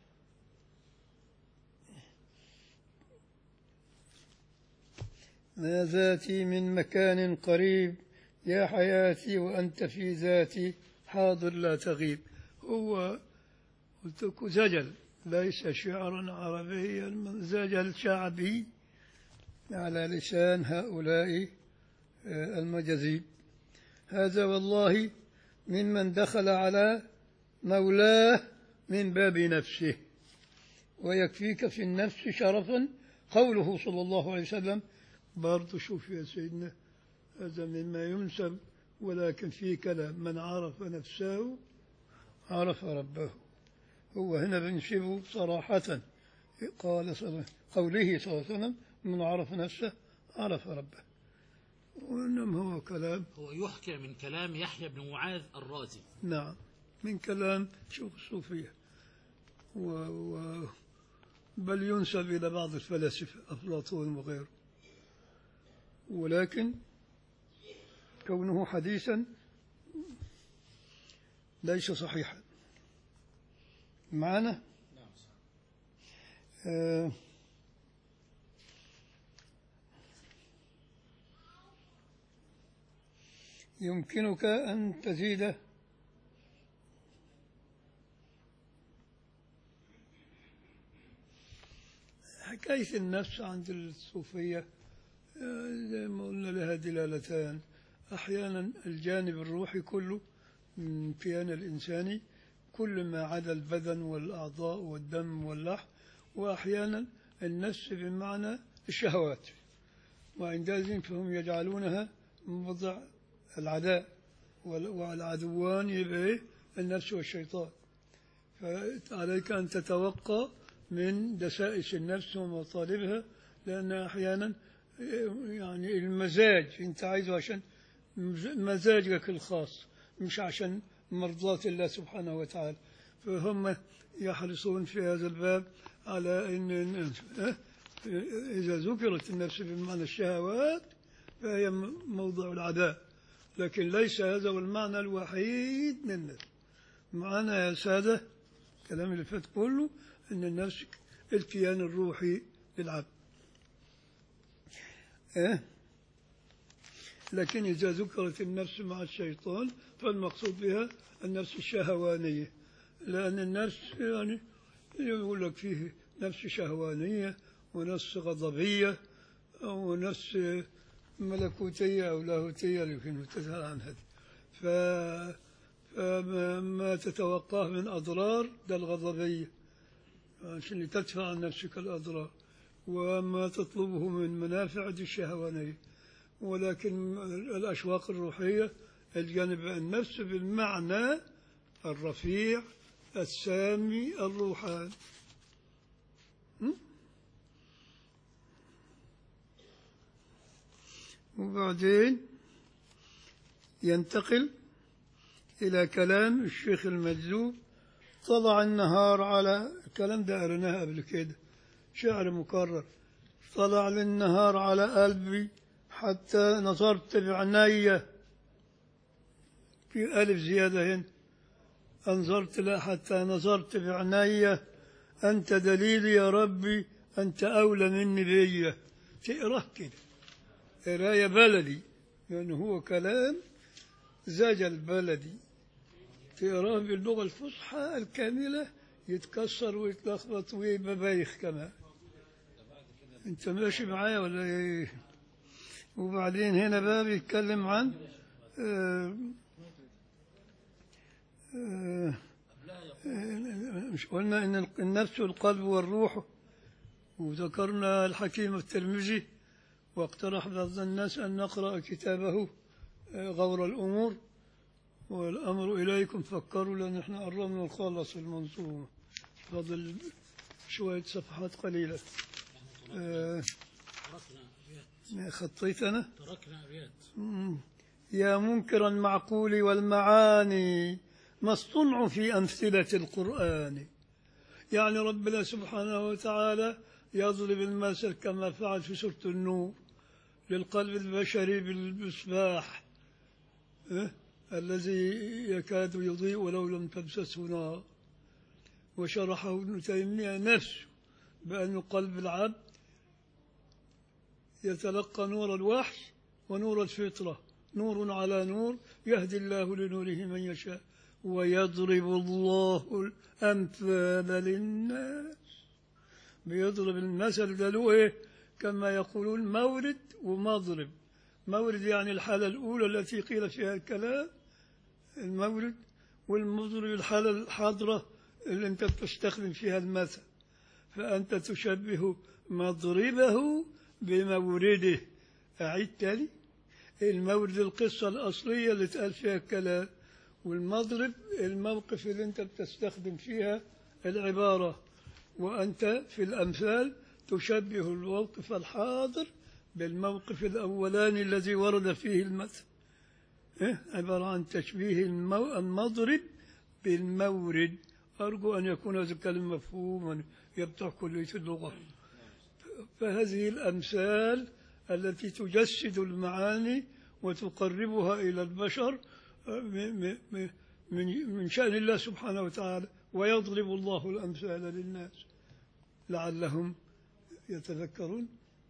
ما ذاتي من مكان قريب يا حياتي وأنت في ذاتي حاضر لا تغيب هو قلت لكم زجل ليس شعرا عربيا من زجل شعبي على لسان هؤلاء آه، المجاذيب هذا والله ممن دخل على مولاه من باب نفسه ويكفيك في النفس شرفا قوله صلى الله عليه وسلم برضو شوف يا سيدنا هذا مما ينسب ولكن في كلام من عرف نفسه عرف ربه هو هنا بنسبه صراحة قال صلى قوله صلى الله عليه وسلم من عرف نفسه عرف ربه وإنما هو كلام هو يحكى من كلام يحيى بن معاذ الرازي نعم من كلام شوف الصوفية و... و... بل ينسب إلى بعض الفلاسفة أفلاطون وغيره ولكن كونه حديثا ليس صحيحا معنا نعم صحيح. آه يمكنك أن تزيد حكاية النفس عند الصوفية آه، زي ما قلنا لها دلالتان أحيانا الجانب الروحي كله من كيان الإنساني كل ما عدا البدن والأعضاء والدم واللحم وأحيانا النفس بمعنى الشهوات وعندئذ فهم يجعلونها موضع العداء وال- والعدوان يبقى إيه؟ النفس والشيطان فعليك أن تتوقى من دسائس النفس ومطالبها لأن أحيانا يعني المزاج أنت عايزه عشان مزاجك الخاص مش عشان مرضاة الله سبحانه وتعالى فهم يحرصون في هذا الباب على أن إن- إيه؟ إذا ذكرت النفس بمعنى الشهوات فهي م- موضع العداء لكن ليس هذا هو المعنى الوحيد من النفس معنا يا سادة الكلام اللي فات كله أن النفس الكيان الروحي للعبد إيه؟ لكن إذا ذكرت النفس مع الشيطان فالمقصود بها النفس الشهوانية لأن النفس يعني يقول لك فيه نفس شهوانية ونفس غضبية ونفس ملكوتية أو لاهوتية يمكن تسأل عن هذه ف فما ما تتوقاه من أضرار ده الغضبية عشان لتدفع عن نفسك الأضرار وما تطلبه من منافع دي الشهوانية ولكن الأشواق الروحية الجانب النفس بالمعنى الرفيع السامي الروحاني م? وبعدين ينتقل إلى كلام الشيخ المجذوب طلع النهار على الكلام ده قريناه قبل كده شعر مكرر طلع للنهار على قلبي حتى نظرت بعناية في ألف زيادة هنا أنظرت لا حتى نظرت بعناية أنت دليلي يا ربي أنت أولى مني بيا تقراه كده قراية بلدي يعني هو كلام زاج البلدي تقراه باللغة الفصحى الكاملة يتكسر ويتلخبط ويبقى بايخ كمان انت ماشي معايا ولا ايه وبعدين هنا بقى بيتكلم عن آه آه آه، مش قلنا ان النفس والقلب والروح وذكرنا الحكيم الترمذي واقترح بعض الناس ان نقرا كتابه آه، غور الامور والامر اليكم فكروا لان احنا قربنا نخلص المنظومه فاضل شويه صفحات قليله آه، تركنا أبيات خطيت انا تركنا أبيات مم. يا منكر المعقول والمعاني ما الصنع في أمثلة القرآن يعني ربنا سبحانه وتعالى يضرب المثل كما فعل في سورة النور للقلب البشري بالمصباح إيه؟ الذي يكاد يضيء ولو لم تمسسه نار وشرحه ابن تيمية نفسه بأن قلب العبد يتلقى نور الوحي ونور الفطرة نور على نور يهدي الله لنوره من يشاء ويضرب الله الأمثال للناس بيضرب المثل ده له إيه كما يقولون مورد ومضرب مورد يعني الحالة الأولى التي قيل فيها الكلام المورد والمضرب الحالة الحاضرة اللي أنت بتستخدم فيها المثل فأنت تشبه مضربه بمورده أعيد تاني المورد القصة الأصلية اللي اتقال فيها الكلام والمضرب الموقف اللي أنت بتستخدم فيها العبارة وأنت في الأمثال تشبه الموقف الحاضر بالموقف الأولاني الذي ورد فيه المثل إيه؟ عبارة عن تشبيه المو... المضرب بالمورد أرجو أن يكون هذا الكلام مفهوما يبتع كلية اللغة فهذه الأمثال التي تجسد المعاني وتقربها إلى البشر م- م- من من شأن الله سبحانه وتعالى ويضرب الله الأمثال للناس لعلهم يتذكرون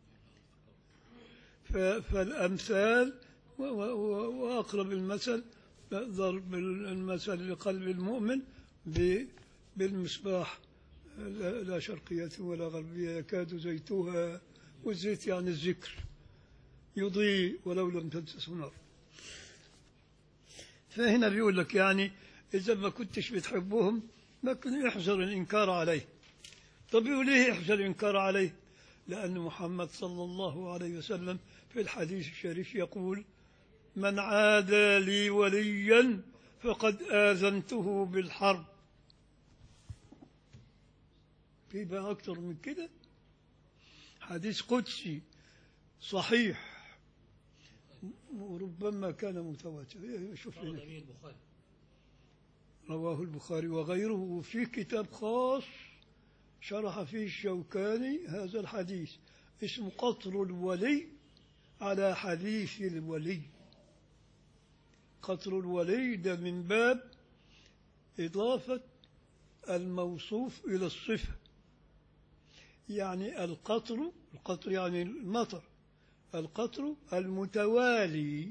ف- فالأمثال و- و- و- وأقرب المثل ضرب المثل لقلب المؤمن ب- بالمصباح لا لا شرقية ولا غربية يكاد زيتها والزيت يعني الذكر يضيء ولو لم تمسسه نار فهنا بيقول لك يعني إذا ما كنتش بتحبهم ما كنت احذر الإنكار عليه طب يقول ليه احذر الإنكار عليه لأن محمد صلى الله عليه وسلم في الحديث الشريف يقول من عادى لي وليا فقد آذنته بالحرب في بقى أكتر من كده حديث قدسي صحيح وربما كان متواتر شوف روى لنا به البخاري رواه البخاري وغيره وفي كتاب خاص شرح فيه الشوكاني هذا الحديث اسمه قطر الولي على حديث الولي قطر الولي ده من باب إضافة الموصوف إلى الصفة يعني القطر القطر يعني المطر القطر المتوالي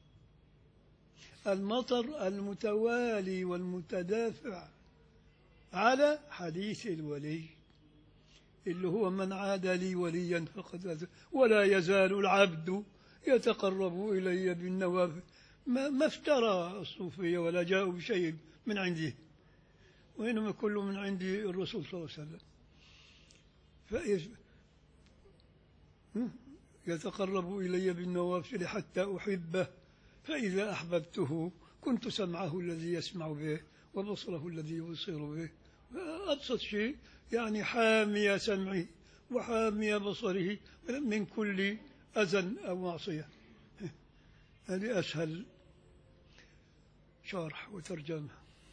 المطر المتوالي والمتدافع على حديث الولي اللي هو من عاد لي وليا فقد أذى ولا يزال العبد يتقرب إلي بالنوافل ما, ما افترى الصوفية ولا جاءوا بشيء من عنده وإنما كله من عند الرسول صلى الله عليه وسلم فإذ يتقرب إلي بالنوافل حتى أحبه فإذا أحببته كنت سمعه الذي يسمع به وبصره الذي يبصر به أبسط شيء يعني حامي سمعه وحامي بصره من كل أذى أو معصية هذه أسهل شرح وترجمة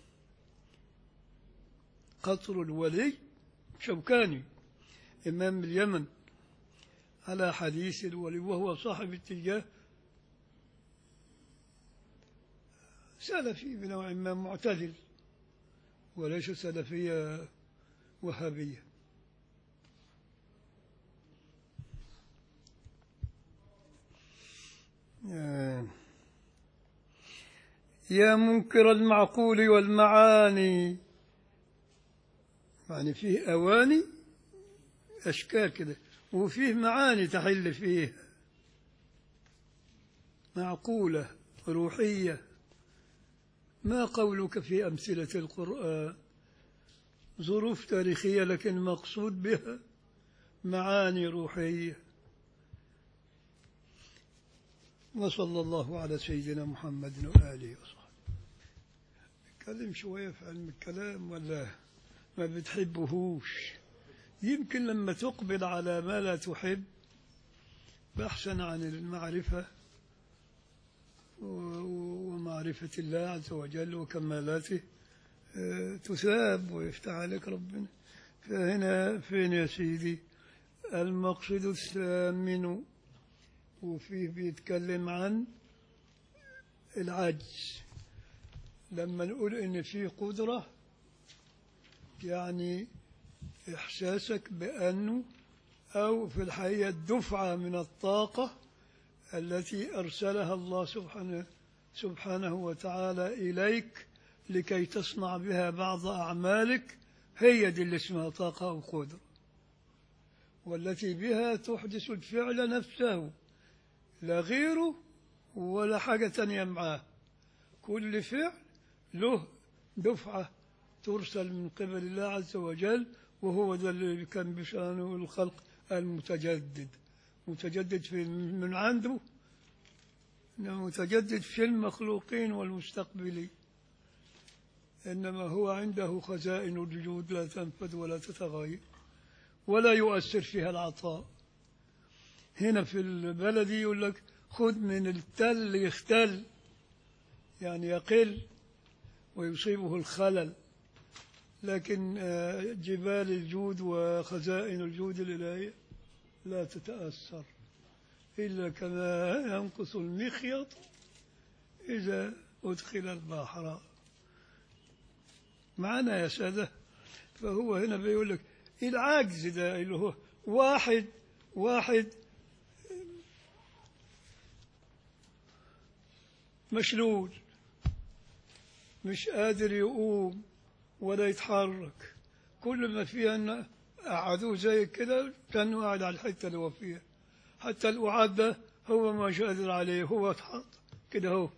قطر الولي شوكاني إمام اليمن على حديث الولي وهو صاحب اتجاه سلفي بنوع ما معتدل وليس سلفية وهابية آه. يا منكر المعقول والمعاني يعني فيه أواني أشكال كده وفيه معاني تحل فيه معقولة روحية ما قولك في أمثلة القرآن ظروف تاريخية لكن مقصود بها معاني روحية وصلى الله على سيدنا محمد وآله وصحبه نتكلم شوية في علم الكلام ولا ما بتحبهوش يمكن لما تقبل على ما لا تحب بحثا عن المعرفة و- ومعرفة الله عز وجل وكمالاته آه، تثاب ويفتح عليك ربنا فهنا فين يا سيدي المقصد الثامن وفيه بيتكلم عن العجز لما نقول ان في قدرة يعني إحساسك بأنه أو في الحقيقة دفعة من الطاقة التي أرسلها الله سبحانه سبحانه وتعالى إليك لكي تصنع بها بعض أعمالك هي دي اللي اسمها طاقة أو قدرة والتي بها تحدث الفعل نفسه لا غيره ولا حاجة تانية معاه كل فعل له دفعة ترسل من قبل الله عز وجل وهو ذا اللي كان بشأنه الخلق المتجدد متجدد في من عنده إنه متجدد في المخلوقين والمستقبلين إنما هو عنده خزائن الوجود لا تنفد ولا تتغير ولا يؤثر فيها العطاء هنا في البلد يقول لك خذ من التل يختل يعني يقل ويصيبه الخلل لكن آه، جبال الجود وخزائن الجود الإلهية لا تتأثر إلا كما ينقص المخيط إذا أدخل البحر معنا يا سادة فهو هنا بيقول لك العجز ده اللي هو واحد واحد مشلول مش قادر يقوم ولا يتحرك كل ما فيها ان قعدوه زي كده كانه قاعد على الحته اللي هو فيها حتى القعاد ده هو مش قادر عليه هو اتحط كده هو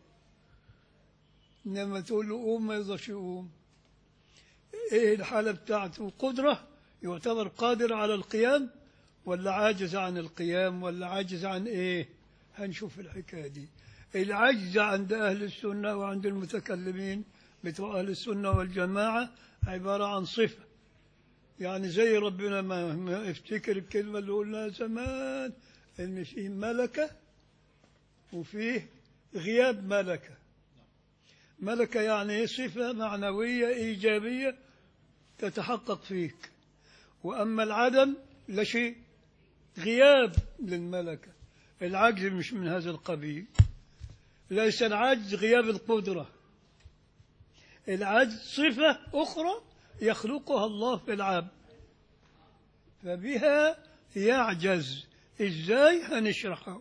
انما تقول له قوم ما يقدرش يقوم ايه الحاله بتاعته قدره يعتبر قادر على القيام ولا عاجز عن القيام ولا عاجز عن ايه هنشوف الحكايه دي العجز عند اهل السنه وعند المتكلمين بتوع اهل السنه والجماعه عباره عن صفه يعني زي ربنا ما, ما افتكر الكلمه اللي قلناها زمان ان فيه ملكه وفيه غياب ملكه ملكه يعني ايه صفه معنويه ايجابيه تتحقق فيك واما العدم لا شيء غياب للملكة العجز مش من هذا القبيل ليس العجز غياب القدرة العجز صفة أخرى يخلقها الله في العبد فبها يعجز إزاي هنشرحه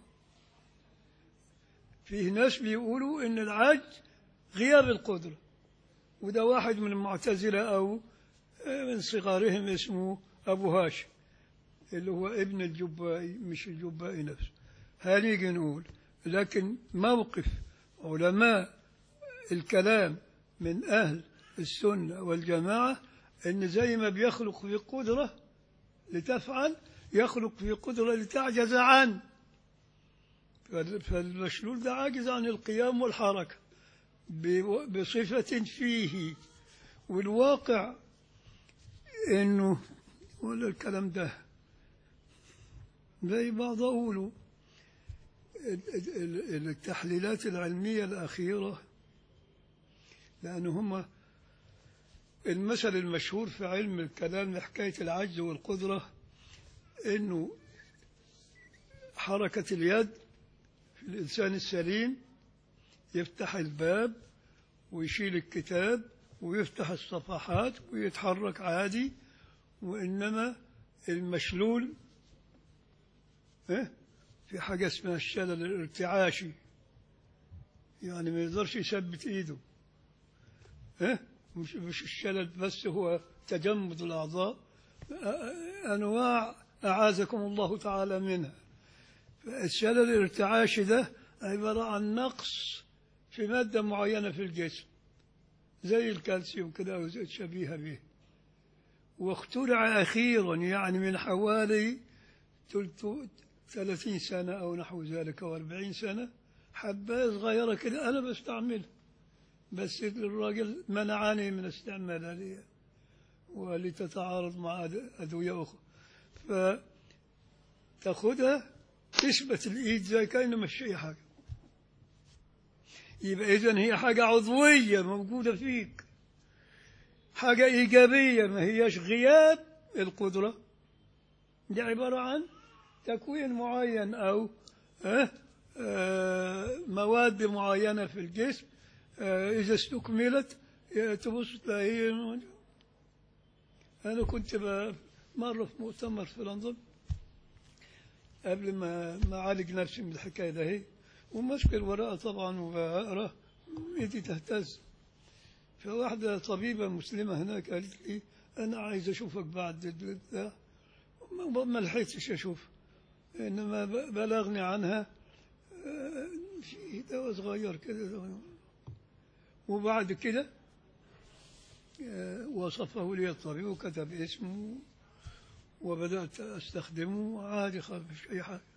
فيه ناس بيقولوا إن العجز غياب القدرة وده واحد من المعتزلة أو من صغارهم اسمه أبو هاشم اللي هو ابن الجبائي مش الجبائي نفسه هنيجي نقول لكن موقف علماء الكلام من أهل السنة والجماعة إن زي ما بيخلق في قدرة لتفعل يخلق في قدرة لتعجز عنه فال- فالمشلول ده عاجز عن القيام والحركة ب- بصفة فيه والواقع إنه ولا الكلام ده زي بعض أقوله ال- ال- ال- التحليلات العلمية الأخيرة لأن هم المثل المشهور في علم الكلام حكاية العجز والقدرة إنه حركة اليد في الإنسان السليم يفتح الباب ويشيل الكتاب ويفتح الصفحات ويتحرك عادي وإنما المشلول إيه؟ في حاجة اسمها الشلل الارتعاشي يعني ما يقدرش يثبت ايده إيه؟ مش مش الشلل بس هو تجمد الأعضاء أ- أنواع أعاذكم الله تعالى منها الشلل الارتعاشي ده عبارة عن نقص في مادة معينة في الجسم زي الكالسيوم كده أو زي شبيهة به واخترع أخيرا يعني من حوالي 30 سنة أو نحو ذلك أو 40 سنة حباية صغيرة كده أنا بستعملها بس الراجل منعني من استعمالها لي ولتتعارض مع أد- أدوية أخرى فتاخدها تثبت الإيد زي كأنه مش أي حاجة يبقى إذن هي حاجة عضوية موجودة فيك حاجة إيجابية ما هيش غياب القدرة دي عبارة عن تكوين معين أو آه، آه، مواد معينة في الجسم آه، إذا استكملت آه، تبص تلاقيه أنا كنت ب- مرة في مؤتمر في لندن قبل ما ما أعالج نفسي من الحكاية ده هي وماسك الورقة طبعا وبقرا إيدي تهتز فواحدة طبيبة مسلمة هناك قالت لي أنا عايز أشوفك بعد البتاع ما ما لحقتش أشوف إنما ب- بلغني عنها آه، في دواء صغير كده وبعد كده آه، وصفه لي الطبيب وكتب اسمه وبدأت أستخدمه عادي خالص مش أي حاجة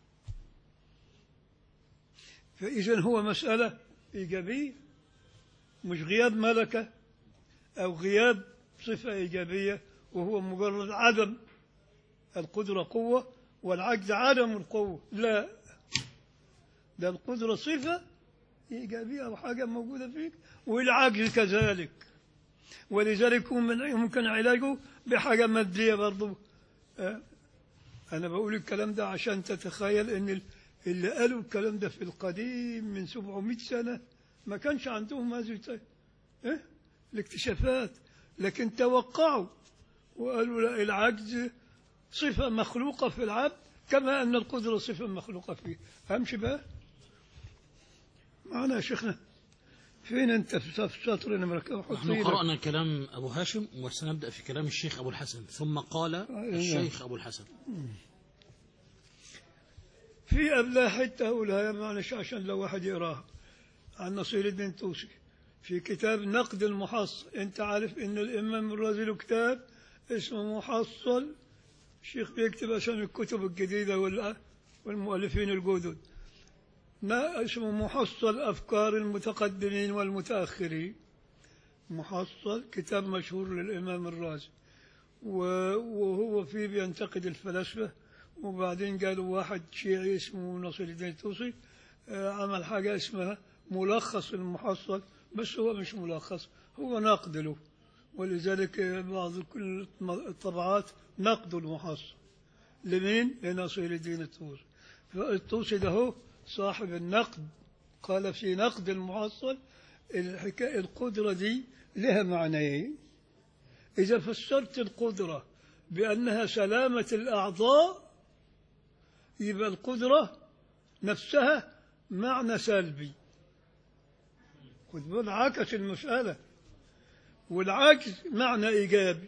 فإذا هو مسألة إيجابية مش غياب ملكة أو غياب صفة إيجابية وهو مجرد عدم القدرة قوة والعجز عدم القوة لا ده القدرة صفة إيجابية أو حاجة موجودة فيك والعجز كذلك ولذلك من- يمكن علاجه بحاجة مادية برضو آه، أنا بقول الكلام ده عشان تتخيل إن ال- اللي قالوا الكلام ده في القديم من 700 سنة ما كانش عندهم هذه الت- إيه؟ الاكتشافات لكن توقعوا وقالوا لا العجز صفة مخلوقة في العبد كما أن القدرة صفة مخلوقة فيه أمشي بقى معنا يا شيخنا فين أنت في في سطر نمرة كم؟ حط نحن إيدك. قرأنا كلام أبو هاشم وسنبدأ في كلام الشيخ أبو الحسن ثم قال الشيخ أبو الحسن في قبلها حتة أقولها معلش عشان لو واحد يقراها عن نصير الدين توسي في كتاب نقد المحصل أنت عارف إن الإمام الرازي له كتاب اسمه محصل الشيخ بيكتب عشان الكتب الجديدة وال- والمؤلفين الجدد ما اسمه محصل أفكار المتقدمين والمتأخرين محصل كتاب مشهور للإمام الرازي و- وهو فيه بينتقد الفلاسفة وبعدين قالوا واحد شيعي اسمه نصر الدين الطوسي آه، عمل حاجة اسمها ملخص المحصل بس هو مش ملخص هو نقد له ولذلك آه، بعض كل الطبعات نقد المحصل لمين؟ لنصير الدين الطوسي فالطوسي ده هو صاحب النقد قال في نقد المحصل الحكاية القدرة دي لها معنيين إذا فسرت القدرة بأنها سلامة الأعضاء يبقى القدرة نفسها معنى سلبي خد بالك عكس المسألة والعكس معنى إيجابي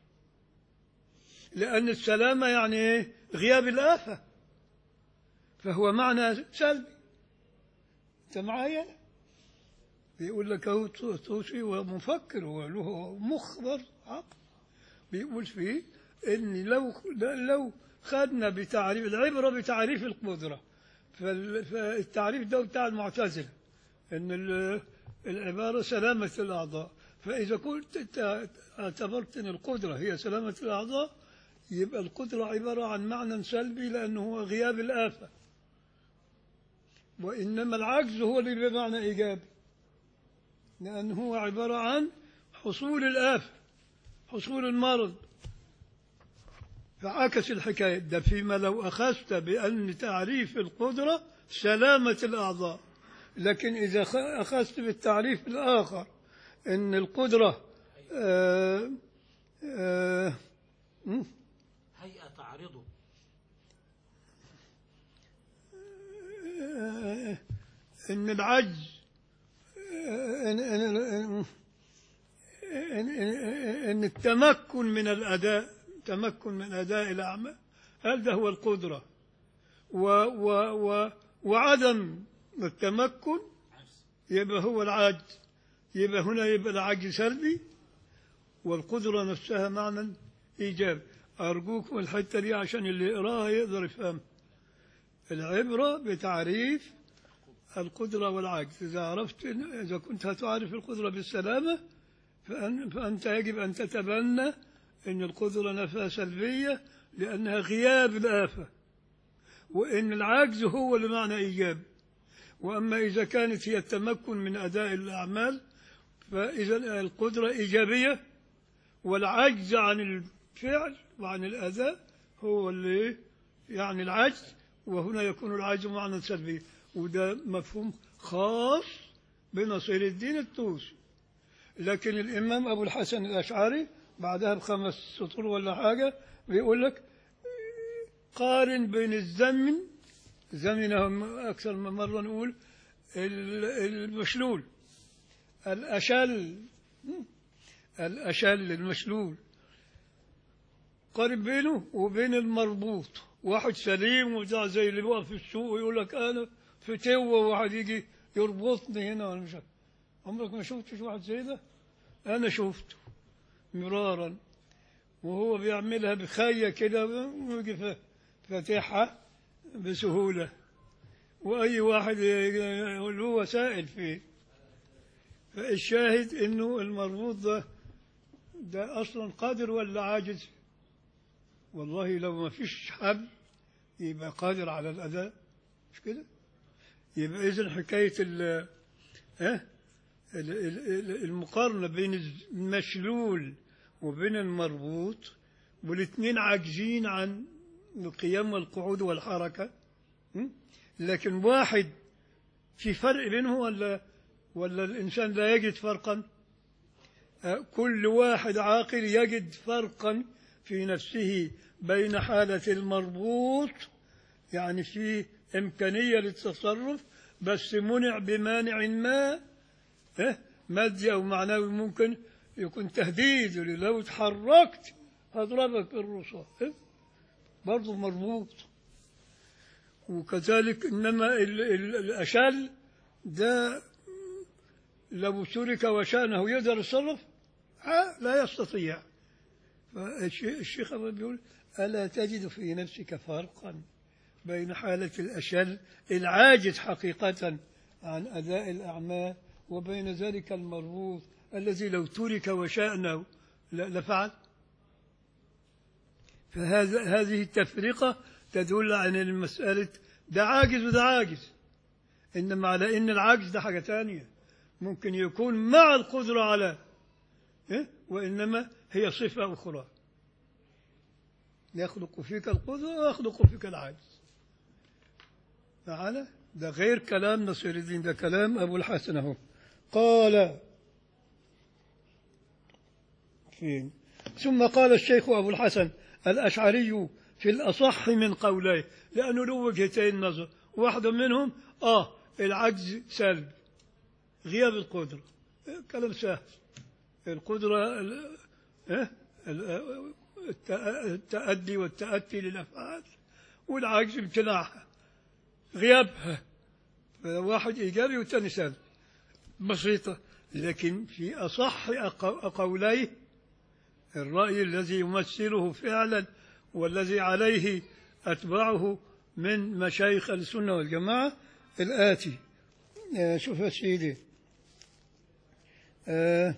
لأن السلامة يعني إيه؟ غياب الآفة فهو معنى سلبي أنت معايا بيقول لك هو توسي ومفكر وله مخ برضه عقل بيقول فيه ان لو لو خدنا بتعريف العبره بتعريف القدره فال- فالتعريف ده بتاع المعتزله ان ال- العباره سلامه الاعضاء فاذا كنت انت اعتبرت ان القدره هي سلامه الاعضاء يبقى القدره عباره عن معنى سلبي لانه هو غياب الافه وانما العجز هو اللي بمعنى ايجابي لأنه هو عبارة عن حصول الآفة حصول المرض فعكس الحكاية ده فيما لو أخذت بأن تعريف القدرة سلامة الأعضاء لكن إذا خ- أخذت بالتعريف الآخر أن القدرة آه آه م? هيئة تعرضه آه، أن العجز أن, أن, أن, أن, أن التمكن من الأداء تمكن من أداء الأعمال هذا هو القدرة و و و وعدم التمكن يبقى هو العجز يبقى هنا يبقى العجز سلبي والقدرة نفسها معنى إيجابي أرجوكم الحتة دي عشان اللي يقراها يقدر يفهم العبرة بتعريف القدرة والعجز إذا عرفت إذا كنت هتعرف القدرة بالسلامة فأن فأنت يجب أن تتبنى أن القدرة نفسها سلبية لأنها غياب الآفة وأن العجز هو لمعنى إيجاب وأما إذا كانت هي التمكن من أداء الأعمال فإذا القدرة إيجابية والعجز عن الفعل وعن الأداء هو اللي يعني العجز وهنا يكون العجز معنى سلبي وده مفهوم خاص بنصير الدين الطوسي لكن الإمام أبو الحسن الأشعري بعدها بخمس سطور ولا حاجة بيقول لك قارن بين الزمن زمنه أكثر من مرة نقول ال- المشلول الأشل الأشل المشلول قارن بينه وبين المربوط واحد سليم وبتاع زي اللي بيقف في السوق يقول لك أنا فتوة واحد يجي يربطني هنا ولا مش عارف. عمرك ما شفتش واحد زي ده أنا شفته مرارا وهو بيعملها بخية كده ويجي ف- فاتحها بسهولة وأي واحد يقول له وسائل فيه فالشاهد إنه المربوط ده ده أصلا قادر ولا عاجز والله لو ما فيش حبل يبقى قادر على الأداء مش كده يبقى إذن حكاية ال ها ال- ال- ال- المقارنة بين المشلول وبين المربوط والاثنين عاجزين عن القيام والقعود والحركة م? لكن واحد في فرق بينه ولا ولا الإنسان لا يجد فرقا آه، كل واحد عاقل يجد فرقا في نفسه بين حالة المربوط يعني في إمكانية للتصرف بس منع بمانع ما إيه؟ مادي أو معنوي ممكن يكون تهديد لو تحركت هضربك بالرصاص إيه؟ برضه مربوط وكذلك إنما ال- ال- الأشل ده لو ترك وشانه يقدر يتصرف آه، لا يستطيع فالشيخ الشيخ أبو بيقول ألا تجد في نفسك فرقا بين حالة الأشل العاجز حقيقة عن أداء الأعمال وبين ذلك المربوط الذي لو ترك وشأنه ل- لفعل فهذا هذه التفرقة تدل على أن المسألة ده عاجز وده عاجز إنما على أن العجز ده حاجة تانية ممكن يكون مع القدرة على إيه؟ وإنما هي صفة أخرى يخلق فيك القدرة ويخلق فيك العجز تعالى ده غير كلام نصير الدين ده كلام أبو الحسن أهو قال فين ثم قال الشيخ أبو الحسن الأشعري في الأصح من قوليه لأنه له وجهتين نظر واحدة منهم آه العجز سلب غياب القدرة كلام سهل القدرة ال- إيه؟ ال- الت- التأدي والتأتي للأفعال والعجز امتناعها غيابها واحد إيجابي والثاني سلبي بسيطة لكن في أصح أق- قوليه الرأي الذي يمثله فعلا والذي عليه أتباعه من مشايخ السنة والجماعة الآتي آه، شوف يا سيدي آه،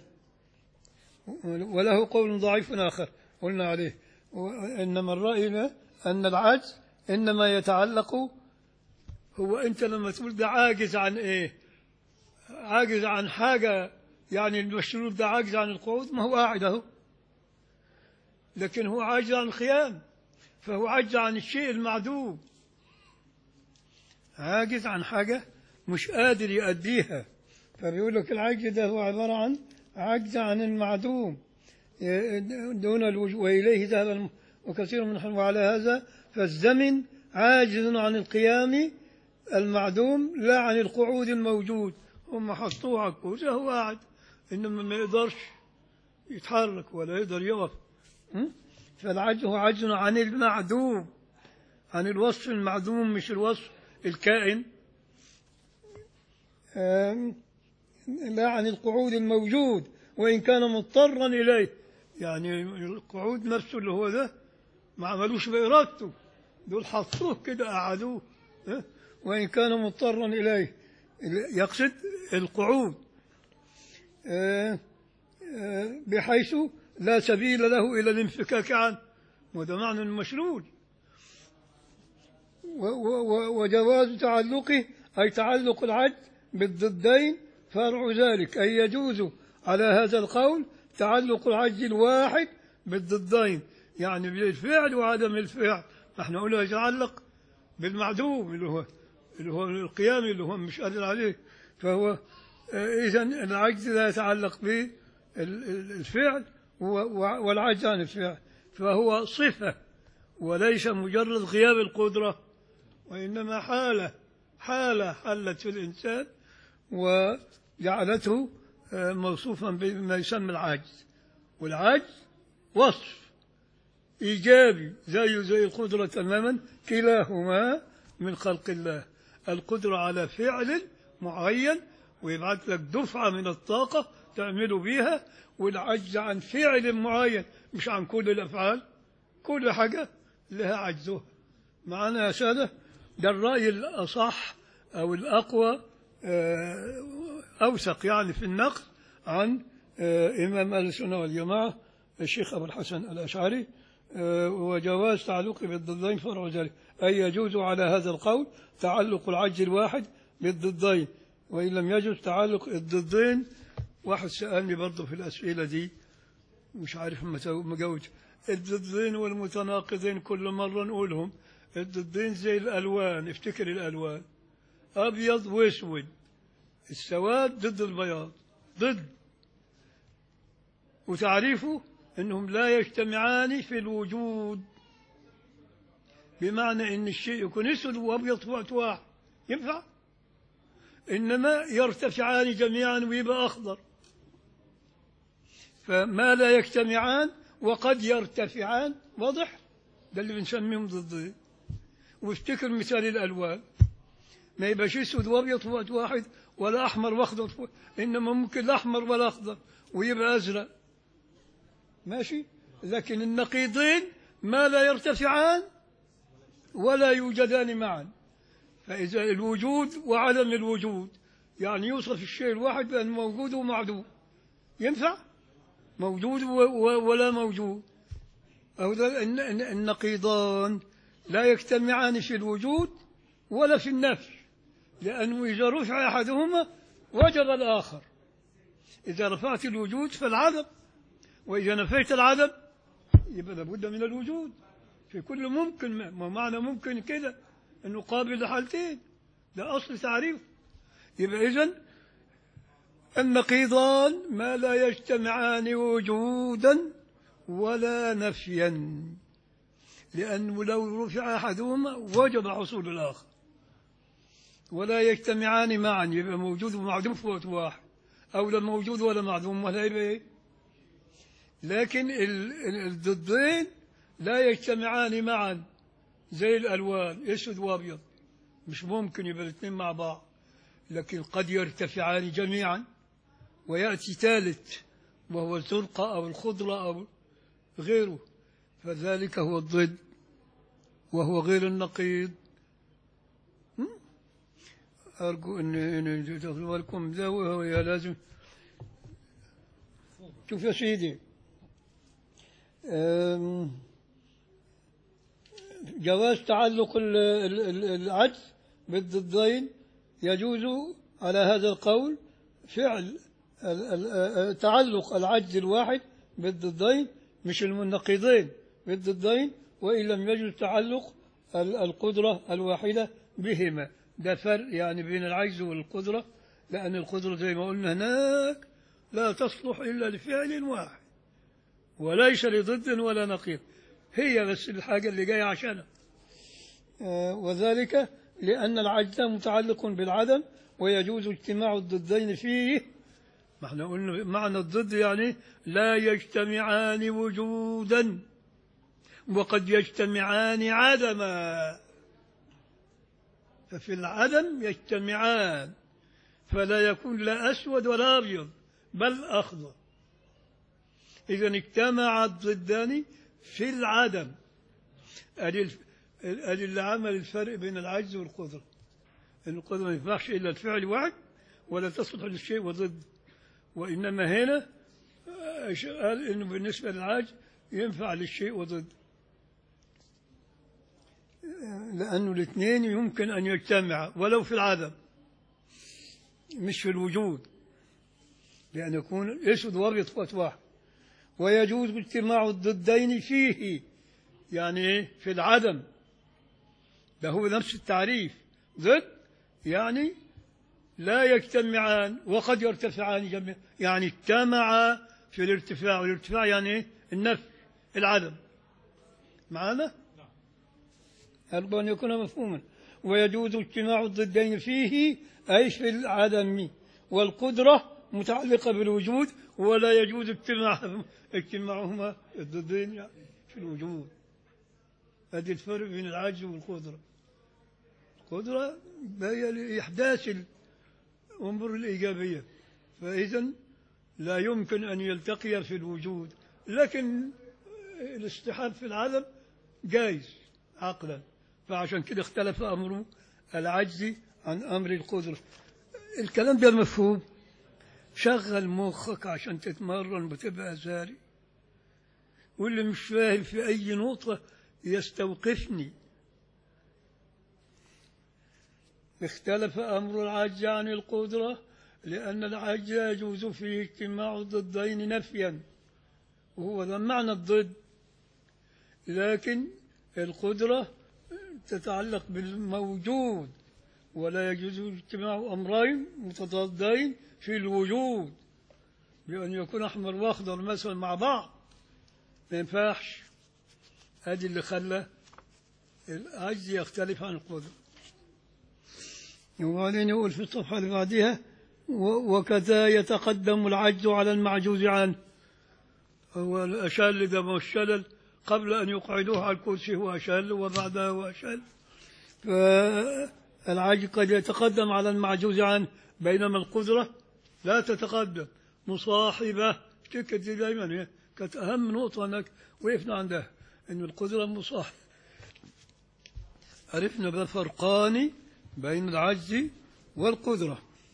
وله قول ضعيف آخر قلنا عليه و- إنما الرأي له أن العجز إنما يتعلق هو أنت لما تقول ده عاجز عن إيه عاجز عن حاجة يعني المشروط ده عاجز عن القعود ما هو قاعد أهو لكن هو عاجز عن القيام فهو عاجز عن الشيء المعدوم عاجز عن حاجة مش قادر يؤديها فبيقول لك العجز ده هو عبارة عن عجز عن المعدوم دون الوجود وإليه ذهب الم- وكثير من الحلم وعلى هذا فالزمن عاجز عن القيام المعدوم لا عن القعود الموجود هم حطوه على الكرسي هو قاعد إنما ما يقدرش يتحرك ولا يقدر يقف م? فالعجز هو عجز عن المعدوم عن الوصف المعدوم مش الوصف الكائن آم، لا عن القعود الموجود وإن كان مضطرا إليه يعني القعود نفسه اللي هو ده ما عملوش بإرادته دول حطوه كده قعدوه ها؟ وإن كان مضطرا إليه يقصد القعود آه، آه، بحيث لا سبيل له إلى الانفكاك عنه وده معنى المشلول و- و- و- وجواز تعلقه أي تعلق العجز بالضدين فرع ذلك أي يجوز على هذا القول تعلق العجز الواحد بالضدين يعني بالفعل وعدم الفعل نحن قلنا يتعلق بالمعدوم اللي هو اللي هو القيام اللي هو مش قادر عليه فهو إذا العجز لا يتعلق بالفعل والعجز عن الفعل فهو صفة وليس مجرد غياب القدرة وإنما حالة حالة حلت في الإنسان وجعلته آه، موصوفا بما يسمى العجز والعجز وصف إيجابي زيه زي القدرة تماما كلاهما من خلق الله القدرة على فعل معين ويبعث لك دفعة من الطاقة تعمل بها والعجز عن فعل معين مش عن كل الأفعال كل حاجة لها عجزها معنا يا سادة ده الرأي الأصح أو الأقوى آه، أوثق يعني في النقل عن آه، إمام أهل السنة والجماعة الشيخ أبو الحسن الأشعري آه، وجواز تعلق بالضدين فرع ذلك أي يجوز على هذا القول تعلق العجز الواحد بالضدين وإن لم يجوز تعلق الضدين واحد سألني برضه في الأسئلة دي مش عارف متى مجاوب الضدين والمتناقضين كل مرة نقولهم الضدين زي الألوان افتكر الألوان أبيض وأسود السواد ضد البياض ضد وتعريفه أنهم لا يجتمعان في الوجود بمعنى أن الشيء يكون أسود وأبيض في وقت واحد ينفع إنما يرتفعان جميعا ويبقى أخضر فما لا يجتمعان وقد يرتفعان واضح ده اللي بنسميهم ضدين وافتكر مثال الألوان ما يبقاش اسود وابيض في وقت واحد ولا احمر واخضر في وقت- انما ممكن لا احمر ولا اخضر ويبقى ازرق ماشي لكن النقيضين ما لا يرتفعان ولا يوجدان معا فإذا الوجود وعدم الوجود يعني يوصف الشيء الواحد بأنه موجود ومعدوم ينفع موجود و- و- ولا موجود أو ذا الن- الن- النقيضان لا يجتمعان في الوجود ولا في النفي لأنه إذا رفع أحدهما وجب الآخر إذا رفعت الوجود فالعدم وإذا نفيت العدم يبقى لابد من الوجود في كل ممكن ما معنى ممكن كده انه قابل لحالتين ده اصل تعريف يبقى اذن النقيضان ما لا يجتمعان وجودا ولا نفيا لأنه لو رفع أحدهما وجب حصول الآخر ولا يجتمعان معا يبقى موجود ومعدوم في وقت واحد أو لا موجود ولا معدوم ولا يبقى إيه لكن ال- ال- الضدين لا يجتمعان معا زي الألوان أسود وأبيض مش ممكن يبقى الاثنين مع بعض لكن قد يرتفعان جميعا ويأتي ثالث وهو الزرقة أو الخضرة أو غيره فذلك هو الضد وهو غير النقيض م? أرجو أن أن تاخذوا بالكم ذا وهو يا لازم شوف يا سيدي أم، جواز تعلق ال- ال- ال- العجز بالضدين يجوز على هذا القول فعل ال- ال- تعلق العجز الواحد بالضدين مش المنقضين بالضدين وإن لم يجوز تعلق ال- القدرة الواحدة بهما ده فرق يعني بين العجز والقدرة لأن القدرة زي ما قلنا هناك لا تصلح إلا لفعل واحد وليس لضد ولا نقيض هي بس الحاجة اللي جاية عشانها آه، وذلك لأن العجز متعلق بالعدم ويجوز اجتماع الضدين فيه ما احنا قلنا معنى الضد يعني لا يجتمعان وجودا وقد يجتمعان عدما ففي العدم يجتمعان فلا يكون لا أسود ولا أبيض بل أخضر إذا اجتمع الضدان في العدم أدي الف- أدي اللي عمل الفرق بين العجز والقدرة إن القدرة ما ينفعش إلا الفعل واحد ولا تصلح للشيء وضد وإنما هنا آه، قال إنه بالنسبة للعجز ينفع للشيء وضد آه، لأنه الاثنين يمكن أن يجتمعا ولو في العدم مش في الوجود لأن يكون أسود وأبيض في وقت واحد ويجوز اجتماع الضدين فيه يعني إيه؟ في العدم ده هو نفس التعريف ضد يعني لا يجتمعان وقد يرتفعان جميعا يعني اجتمعا في الارتفاع والارتفاع يعني إيه؟ النفي العدم معنا أرجو أن يكون مفهوما ويجوز اجتماع الضدين فيه أي في العدم والقدرة متعلقة بالوجود ولا يجوز اجتماع اجتماعهما الضدين يعني في الوجود هذا الفرق بين العجز والقدرة القدرة هي لإحداث الأمور الإيجابية فإذا لا يمكن أن يلتقي في الوجود لكن الاستحاب في العدم جائز عقلا فعشان كده اختلف أمر العجز عن أمر القدرة الكلام ده مفهوم شغل مخك عشان تتمرن وتبقى زاري واللي مش فاهم في أي نقطة يستوقفني اختلف أمر العجز عن القدرة لأن العجز يجوز فيه اجتماع الضدين نفيا وهو ده معنى الضد لكن القدرة تتعلق بالموجود ولا يجوز اجتماع أمرين متضادين في الوجود بأن يكون أحمر وأخضر مثلا مع بعض ما ينفعش هذه اللي خلى العجز يختلف عن القدرة وبعدين يقول في الصفحة اللي بعدها و- وكذا يتقدم العجز على المعجوز عنه هو الأشل ده ما هو الشلل قبل أن يقعدوه على الكرسي هو أشل وبعدها هو أشل فالعجز قد يتقدم على المعجوز عنه بينما القدرة لا تتقدم مصاحبة افتكر دي دايما هي كانت أهم نقطة أنك وقفنا عندها أن القدرة مصاحبة عرفنا بفرقان بين العجز والقدرة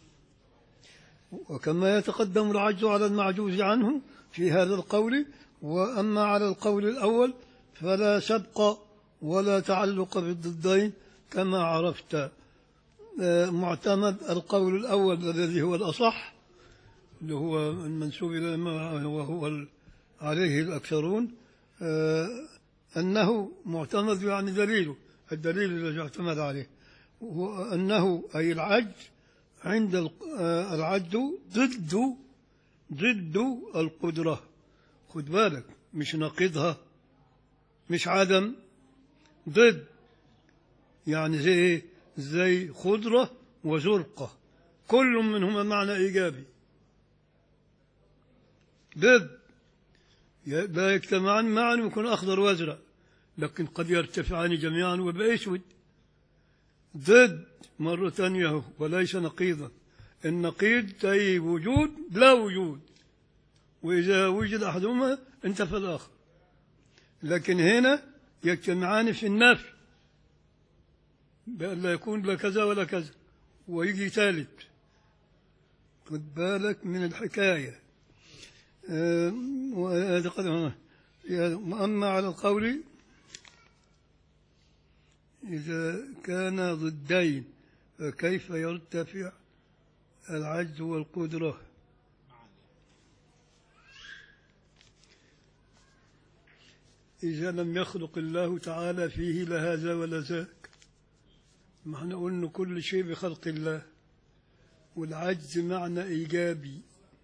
وكما يتقدم العجز على المعجوز عنه في هذا القول وأما على القول الأول فلا سبق ولا تعلق بالضدين كما عرفت آه، معتمد القول الأول الذي هو الأصح اللي هو المنسوب إلى ما هو هو ال- عليه الأكثرون آه، أنه معتمد يعني دليله الدليل الذي يعتمد عليه هو أنه أي العجز عند ال- آه، العجز ضد ضد القدرة خد بالك مش ناقضها مش عدم ضد يعني زي ايه زي خضرة وزرقة كل منهما معنى إيجابي ضد ي- لا يجتمعان معا ويكون أخضر وأزرق لكن قد يرتفعان جميعا ويبقى أسود ضد مرة ثانية هو، وليس نقيضا النقيض أي وجود لا وجود وإذا وجد أحدهما انتفى الآخر لكن هنا يجتمعان في النفي بأن لا يكون لا كذا ولا كذا ويجي ثالث خد بالك من الحكاية آه، وهذا قد وأما على القول إذا كان ضدين فكيف يرتفع العجز والقدرة إذا لم يخلق الله تعالى فيه لا هذا ولا ذاك ما احنا قلنا كل شيء بخلق الله والعجز معنى إيجابي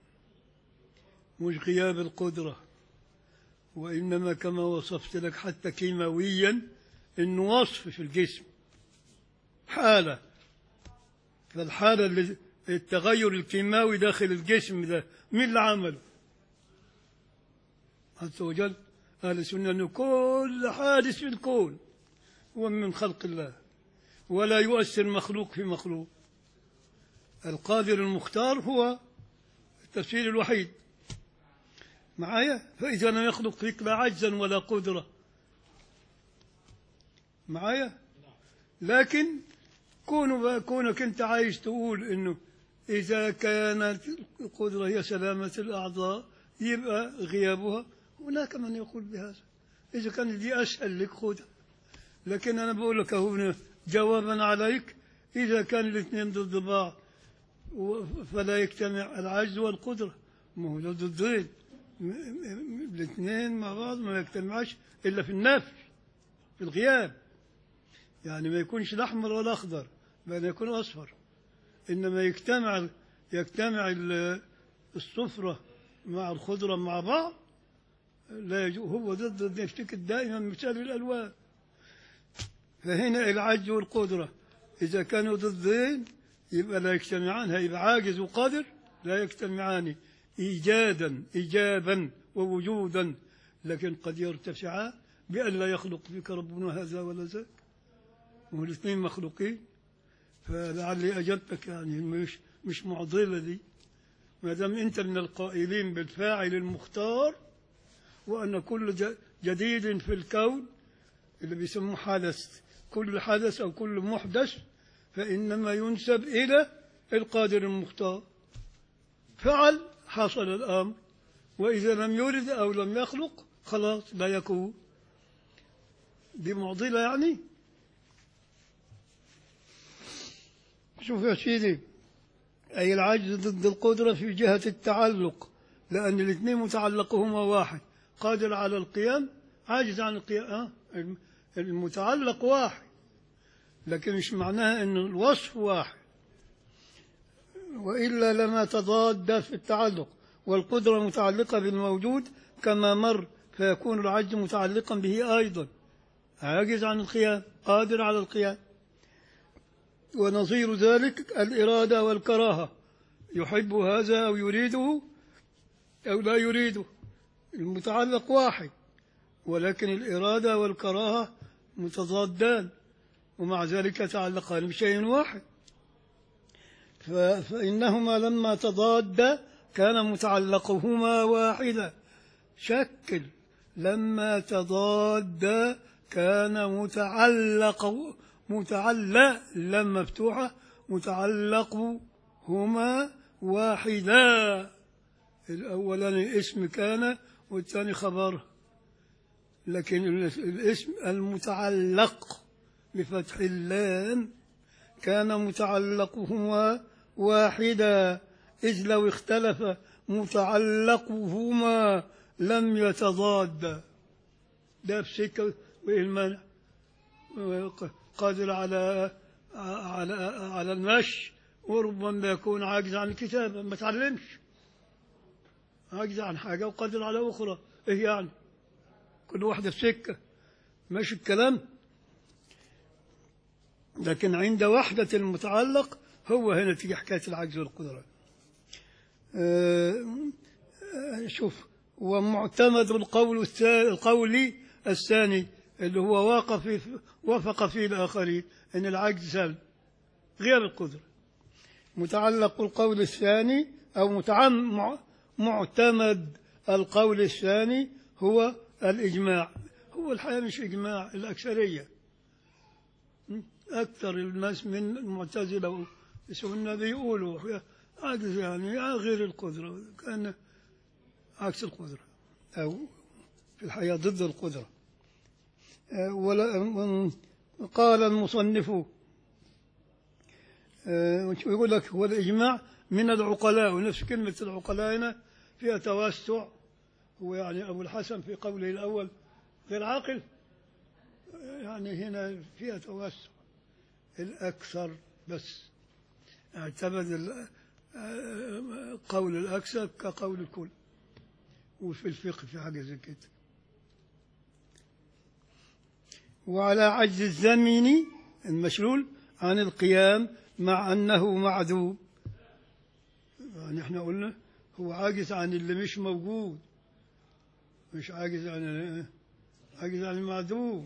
مش غياب القدرة وإنما كما وصفت لك حتى كيماويا إنه وصف في الجسم حالة فالحالة اللي التغير الكيماوي داخل الجسم ده مين اللي عمله؟ عز وجل أهل السنة أنه كل حادث في الكون هو من خلق الله ولا يؤثر مخلوق في مخلوق القادر المختار هو التفسير الوحيد معايا فإذا لم يخلق فيك لا عجزا ولا قدرة معايا لكن كون كونك أنت عايز تقول إنه إذا كانت القدرة هي سلامة الأعضاء يبقى غيابها هناك من يقول بهذا إذا كانت دي أسهل لك خذها لكن أنا بقول لك هنا جوابا عليك إذا كان الاثنين ضد بعض و- فلا يجتمع العجز والقدرة ما هو ده ضدين م- م- الاثنين مع بعض ما يجتمعش إلا في النفي في الغياب يعني ما يكونش الأحمر ولا أخضر بل يكون أصفر إنما يجتمع يجتمع ال- الصفرة مع الخضرة مع بعض لا يجوز هو ضد نفتكر دائما مثال الألوان فهنا العجز والقدرة إذا كانوا ضدين يبقى لا يجتمعان هيبقى عاجز وقادر لا يجتمعان إيجادا إيجابا ووجودا لكن قد يرتفعان بأن لا يخلق فيك ربنا هذا ولا ذاك وهم الاثنين مخلوقين فلعلي أجبتك يعني مش مش معضلة دي ما دام أنت من القائلين بالفاعل المختار وأن كل ج- جديد في الكون اللي بيسموه حدث كل حدث أو كل محدث فإنما ينسب إلى القادر المختار فعل حصل الأمر وإذا لم يرد أو لم يخلق خلاص لا يكون دي معضلة يعني شوف يا سيدي أي العجز ضد القدرة في جهة التعلق لأن الاثنين متعلقهما واحد قادر على القيام عاجز عن القيام آه، الم- المتعلق واحد لكن مش معناها أن الوصف واحد وإلا لما تضاد في التعلق والقدرة متعلقة بالموجود كما مر فيكون العجز متعلقا به أيضا عاجز عن القيام قادر على القيام ونظير ذلك الإرادة والكراهة يحب هذا أو يريده أو لا يريده المتعلق واحد ولكن الإرادة والكراهة متضادان ومع ذلك يتعلقان بشيء واحد ف- فإنهما لما تضادا كان متعلقهما واحدا شكل لما تضاد كان متعلق متعلق لما مفتوحة متعلق هما واحدا الأولاني اسم كان والثاني خبر لكن ال- الاسم المتعلق بفتح اللام كان متعلقهما واحدا إذ لو اختلف متعلقهما لم يتضاد ده بسكة وإيه المانع قادر على على على المشي وربما يكون عاجز عن الكتابة ما تعلمش عاجز عن حاجة وقادر على أخرى إيه يعني كل واحدة في سكة ماشي الكلام لكن عند وحدة المتعلق هو هنا تيجي حكاية العجز والقدرة آه، آه، شوف ومعتمد القول الثاني القولي الثاني اللي هو واقف في وافق فيه الآخرين أن العجز سلب غير القدرة متعلق القول الثاني أو متعم مع- معتمد القول الثاني هو الإجماع هو الحقيقة مش إجماع الأكثرية أكثر الناس من المعتزلة والسنة بيقولوا عجز يعني غير القدرة كان عكس القدرة أو في الحقيقة ضد القدرة آه، ولا قال المصنف آه، يقول لك هو الإجماع من العقلاء ونفس كلمة العقلاء هنا فيها توسع هو يعني أبو الحسن في قوله الأول غير عاقل آه، يعني هنا فيها توسع الأكثر بس اعتمد ال- آه، قول الأكثر كقول الكل وفي الفقه في حاجة زي كده وعلى عجز الزمن المشلول عن القيام مع أنه معدوم يعني احنا قلنا هو عاجز عن اللي مش موجود مش عاجز عن عاجز عن المعدوم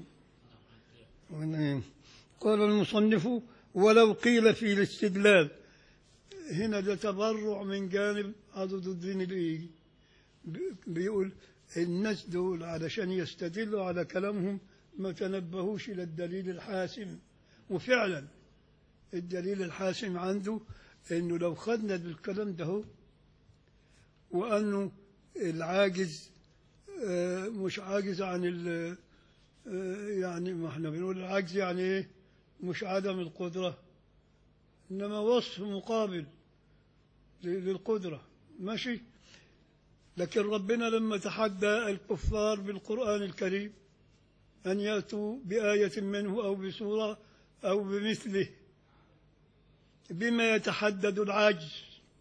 قال المصنف ولو قيل في الاستدلال هنا ده تبرع من جانب عضد الدين الإيجي بيقول الناس دول علشان يستدلوا على كلامهم ما تنبهوش إلى الدليل الحاسم وفعلا الدليل الحاسم عنده انه لو خدنا بالكلام ده هو وانه العاجز آه، مش عاجز عن ال آه، يعني ما احنا بنقول العجز يعني ايه مش عدم القدرة انما وصف مقابل ل- للقدرة ماشي لكن ربنا لما تحدى الكفار بالقرآن الكريم أن يأتوا بآية منه أو بسورة أو بمثله بما يتحدد العجز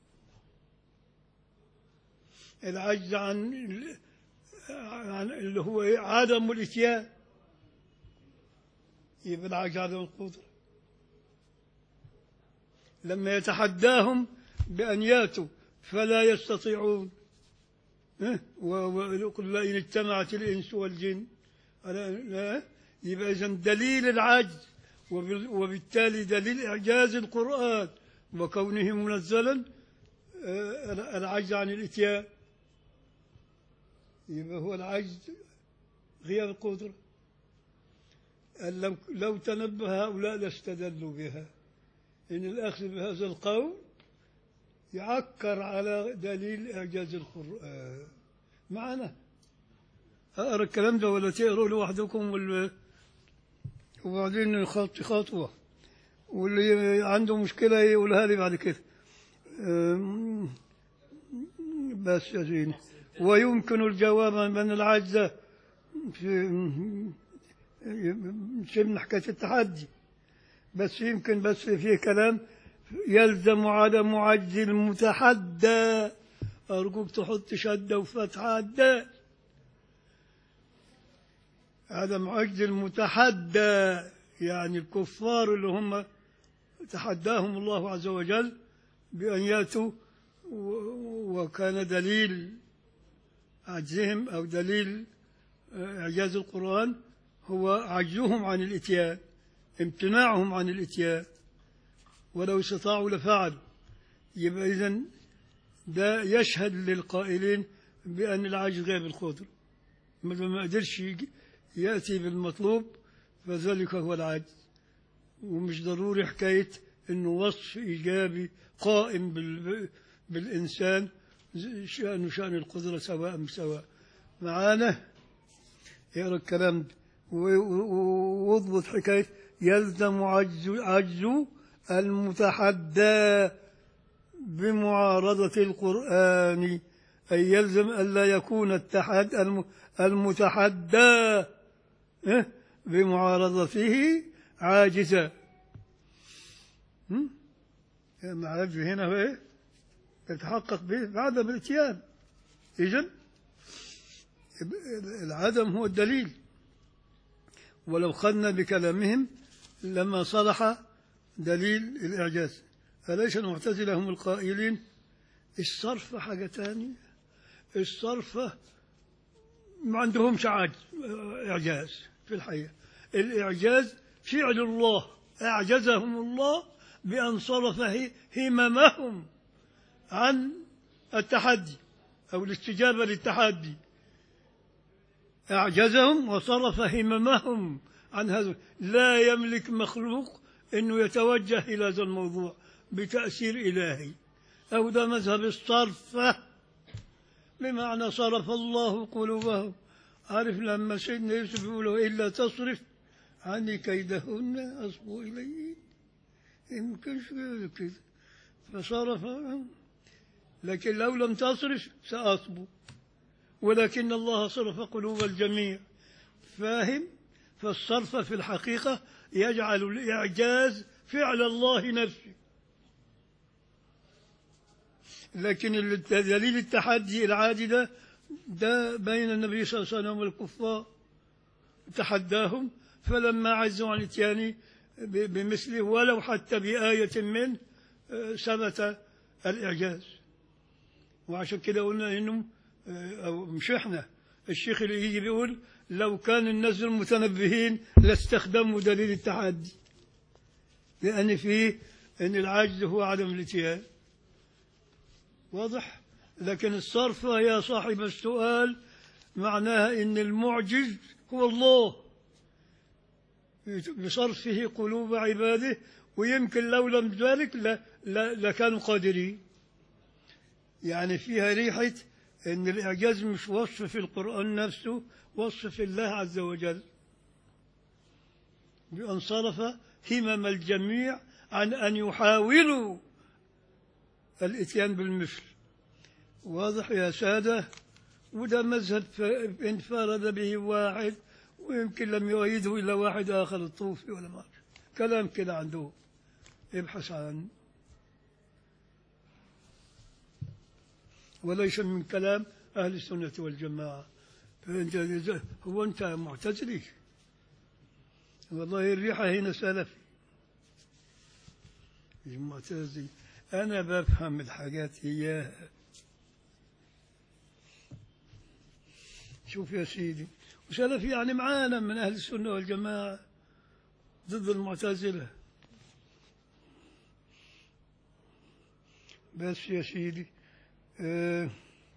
العجز عن ال- عن اللي هو إيه؟ عدم الإتيان يبقى العجز عدم القدرة لما يتحداهم بأن يأتوا فلا يستطيعون ها؟ و- وقل لئن اجتمعت الإنس والجن على لا يبقى إذا دليل العجز وبال- وبالتالي دليل إعجاز القرآن وكونه منزلا آه، العجز عن الإتيان يبقى هو العجز غير القدرة قال لو, لو تنبه هؤلاء لاستدلوا بها إن الأخذ بهذا القول يعكر على دليل إعجاز القرآن معنا أقرأ الكلام ده ولا تقروا لوحدكم وال... وبعدين يخطي خطوة واللي عنده مشكلة يقولها لي بعد كده أم، بس يا زين ويمكن الجواب من العجز في سيبنا حكاية التحدي بس يمكن بس في كلام يلزم عدم عجز المتحدى أرجوك تحط شدة وفتحة على الدال عدم عجز المتحدى يعني الكفار اللي هم تحداهم الله عز وجل بأن يأتوا و- وكان دليل عجزهم أو دليل آه، إعجاز القرآن هو عجزهم عن الإتيان امتناعهم عن الإتيان ولو استطاعوا لفعلوا يبقى إذن ده يشهد للقائلين بأن العاجز غير القدرة ما دام ما قدرش يجي- يأتي بالمطلوب فذلك هو العاجز ومش ضروري حكاية إنه وصف إيجابي قائم بال بالإنسان ز- شأنه شأن القدرة سواء بسواء معانا يقرأ الكلام ده و- و- واضبط حكاية يلزم عجز عجز المتحدى بمعارضة القرآن أي يلزم ألا يكون التحد الم- المتحدى إيه؟ بمعارضته عاجزا هم؟ العجز هنا هو إيه؟ يتحقق به بعدم الاتيان إذن العدم هو الدليل ولو خدنا بكلامهم لما صلح دليل الإعجاز أليس المعتزلة هم القائلين الصرف حاجة تانية الصرف ما عندهمش عجز إعجاز في الحقيقة الإعجاز فعل الله أعجزهم الله بأن صرف ه- هممهم عن التحدي أو الاستجابة للتحدي أعجزهم وصرف هممهم عن هذا لا يملك مخلوق أنه يتوجه إلى هذا الموضوع بتأثير إلهي أو ده مذهب الصرف بمعنى صرف الله قلوبهم عارف لما سيدنا يوسف يقول إلا تصرف عني كيدهن أصبو إليه يمكنش كده فصرف لكن لو لم تصرف سأصبو ولكن الله صرف قلوب الجميع فاهم فالصرف في الحقيقة يجعل الإعجاز فعل الله نفسه لكن ال- دليل التحدي العادي ده ده بين النبي صلى الله عليه وسلم والكفار تحداهم فلما عجزوا عن اتيانه ب- بمثله ولو حتى بآية منه آه، ثبت الإعجاز وعشان كده قلنا انه آه، او مش احنا الشيخ اللي يجي بيقول لو كان الناس المتنبهين لاستخدموا دليل التحدي لان فيه ان العجز هو عدم الاتيان واضح لكن الصرف يا صاحب السؤال معناها ان المعجز هو الله بصرفه قلوب عباده ويمكن لو لم ذلك لا لا لكانوا قادرين يعني فيها ريحة أن الإعجاز مش وصف في القرآن نفسه وصف في الله عز وجل بأن صرف همم الجميع عن أن يحاولوا الإتيان بالمثل واضح يا سادة وده مذهب ف- انفرد به واحد ويمكن لم يؤيده إلا واحد آخر الطوفي ولا ما أعرف. كلام كده عنده ابحث عنه وليس من كلام أهل السنة والجماعة فأنت إذا- هو أنت معتزلي والله الريحة هنا سلفي مش معتزلي أنا بفهم الحاجات إياها شوف يا سيدي وسلفي يعني معانا من أهل السنة والجماعة ضد المعتزلة بس يا سيدي آه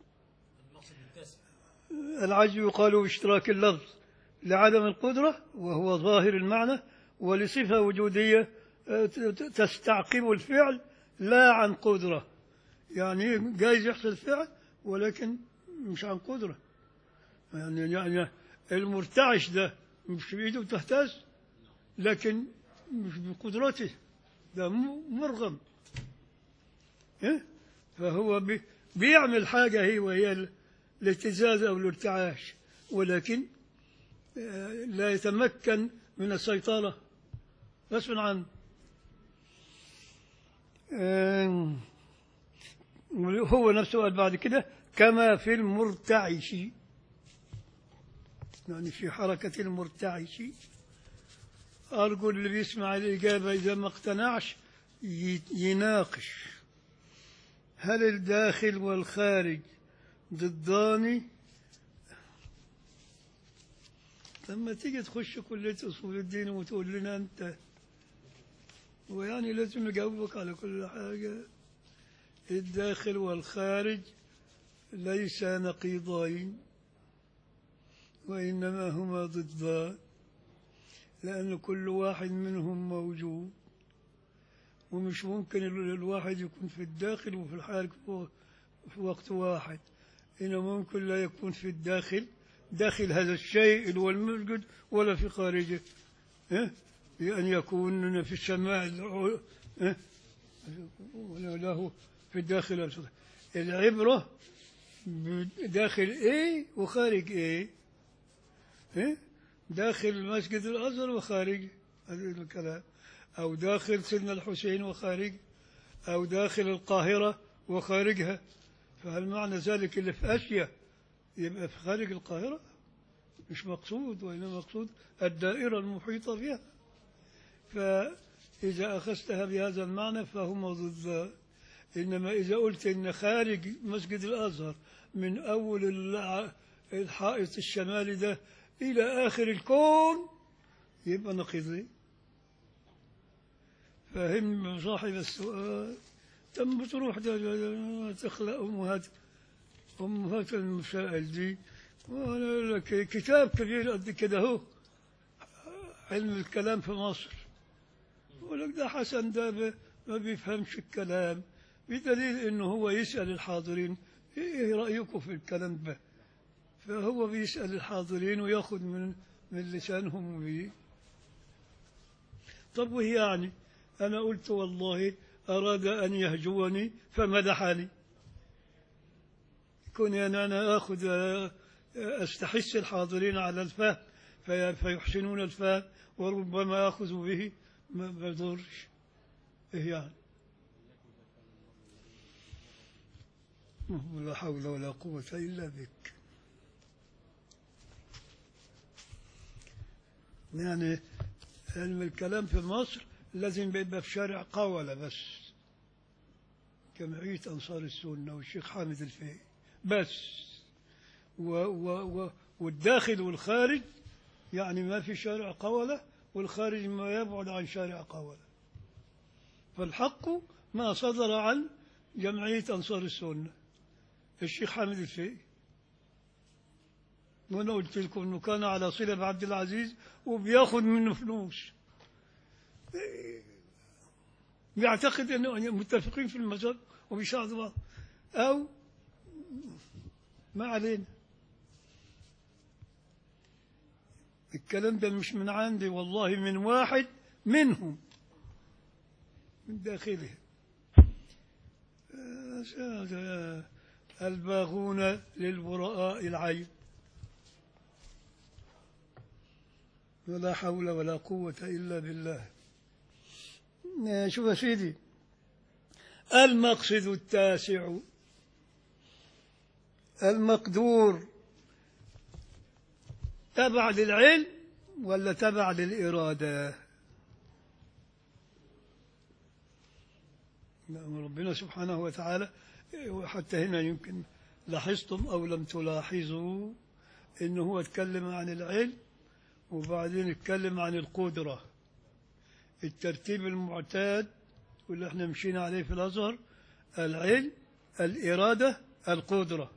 العجز يقال باشتراك اللفظ لعدم القدرة وهو ظاهر المعنى ولصفة وجودية آه، ت- ت- تستعقب الفعل لا عن قدرة يعني جايز يحصل فعل ولكن مش عن قدرة يعني, يعني المرتعش ده مش بإيده تهتز لكن مش بقدرته ده م- مرغم إيه؟ فهو بي بيعمل حاجة هي وهي ال- الاهتزاز أو الارتعاش ولكن آه، لا يتمكن من السيطرة غصبا عنه آم، هو نفسه قال بعد كده كما في المرتعش يعني في حركة المرتعش أرجو اللي بيسمع الإجابة إذا ما اقتنعش ي- يناقش هل الداخل والخارج ضدان لما تيجي تخش كلية أصول الدين وتقول لنا أنت ويعني لازم نجاوبك على كل حاجة الداخل والخارج ليس نقيضين وإنما هما ضدان لأن كل واحد منهم موجود ومش ممكن ال- الواحد يكون في الداخل وفي الخارج في في وقت واحد إنما ممكن لا يكون في الداخل داخل هذا الشيء اللي هو المسجد ولا في خارجه إيه؟ بأن يكون في السماء الع- إيه؟ ولا له في الداخل ولا في الخارج. العبرة داخل ايه وخارج ايه إيه؟ داخل المسجد الازهر وخارج هذا الكلام او داخل سيدنا الحسين وخارج او داخل القاهره وخارجها فهل معنى ذلك اللي في اسيا يبقى في خارج القاهره مش مقصود وانما مقصود الدائره المحيطه بها فاذا اخذتها بهذا المعنى فهما ضد إنما إذا قلت إن خارج مسجد الأزهر من أول الع- الحائط الشمالي ده إلى آخر الكون يبقى نقيضين فهم صاحب السؤال تم تروح ده- ده- ده- تخلق أمهات أمهات المسائل دي وأنا أقول لك كتاب كبير قد كده هو علم الكلام في مصر يقول لك ده حسن ده ب- ما بيفهمش الكلام بدليل انه هو يسأل الحاضرين ايه رأيكم في الكلام ده فهو بيسأل الحاضرين وياخذ من من لسانهم وبي طب وهي يعني انا قلت والله اراد ان يهجوني فمدحني كون يعني انا اخذ آه، استحث الحاضرين على الفهم في- فيحسنون الفهم وربما ياخذوا به ما ما يضرش ايه يعني لا حول ولا قوة إلا بك يعني علم الكلام في مصر لازم يبقى في شارع قولة بس جمعية أنصار السنة والشيخ حامد الفقي بس و و و والداخل والخارج يعني ما في شارع قولة والخارج ما يبعد عن شارع قولة فالحق ما صدر عن جمعية أنصار السنة الشيخ حامد الفقي وانا قلت لكم انه كان على صله بعبد العزيز وبياخذ منه فلوس يعتقد انه متفقين في المذهب وبيساعدوا بعض او ما علينا الكلام ده مش من عندي والله من واحد منهم من داخلهم آه، الباغون للبراء العين ولا حول ولا قوة إلا بالله آه، شوف يا سيدي المقصد التاسع المقدور تبع للعلم ولا تبع للإرادة نعم ربنا سبحانه وتعالى وحتى هنا يمكن لاحظتم أو لم تلاحظوا إنه هو اتكلم عن العلم وبعدين اتكلم عن القدرة الترتيب المعتاد واللي احنا مشينا عليه في الأزهر العلم الإرادة القدرة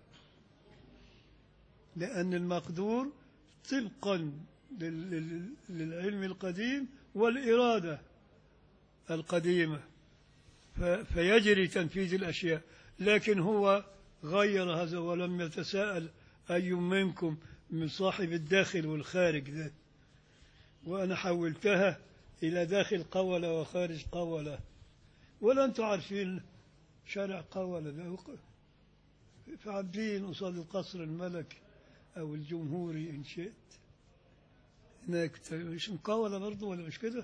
لأن المقدور طبقا لل- لل- للعلم القديم والإرادة القديمة ف- فيجري تنفيذ الأشياء لكن هو غير هذا ولم يتساءل أي منكم من صاحب الداخل والخارج ده وأنا حولتها إلى داخل قولة وخارج قولة ولا أنتم عارفين شارع قولة ده فعاملين قصاد القصر الملكي أو الجمهوري إن شئت هناك ت- مش مقاولة برضه ولا مش كده؟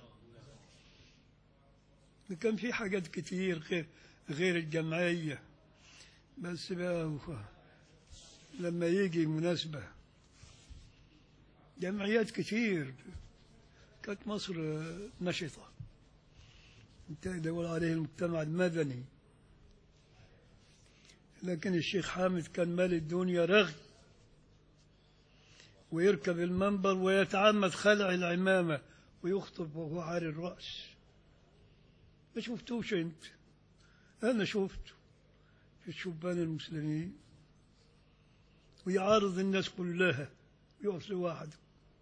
كان في حاجات كتير غير غير الجمعية بس بقى هو لما يجي مناسبة جمعيات كتير كانت مصر نشطة انت يقول عليه المجتمع المدني لكن الشيخ حامد كان مال الدنيا رغي ويركب المنبر ويتعمد خلع العمامة ويخطب وهو عاري الرأس ما شفتوش انت انا شفته في الشبان المسلمين ويعارض الناس كلها يقف لوحده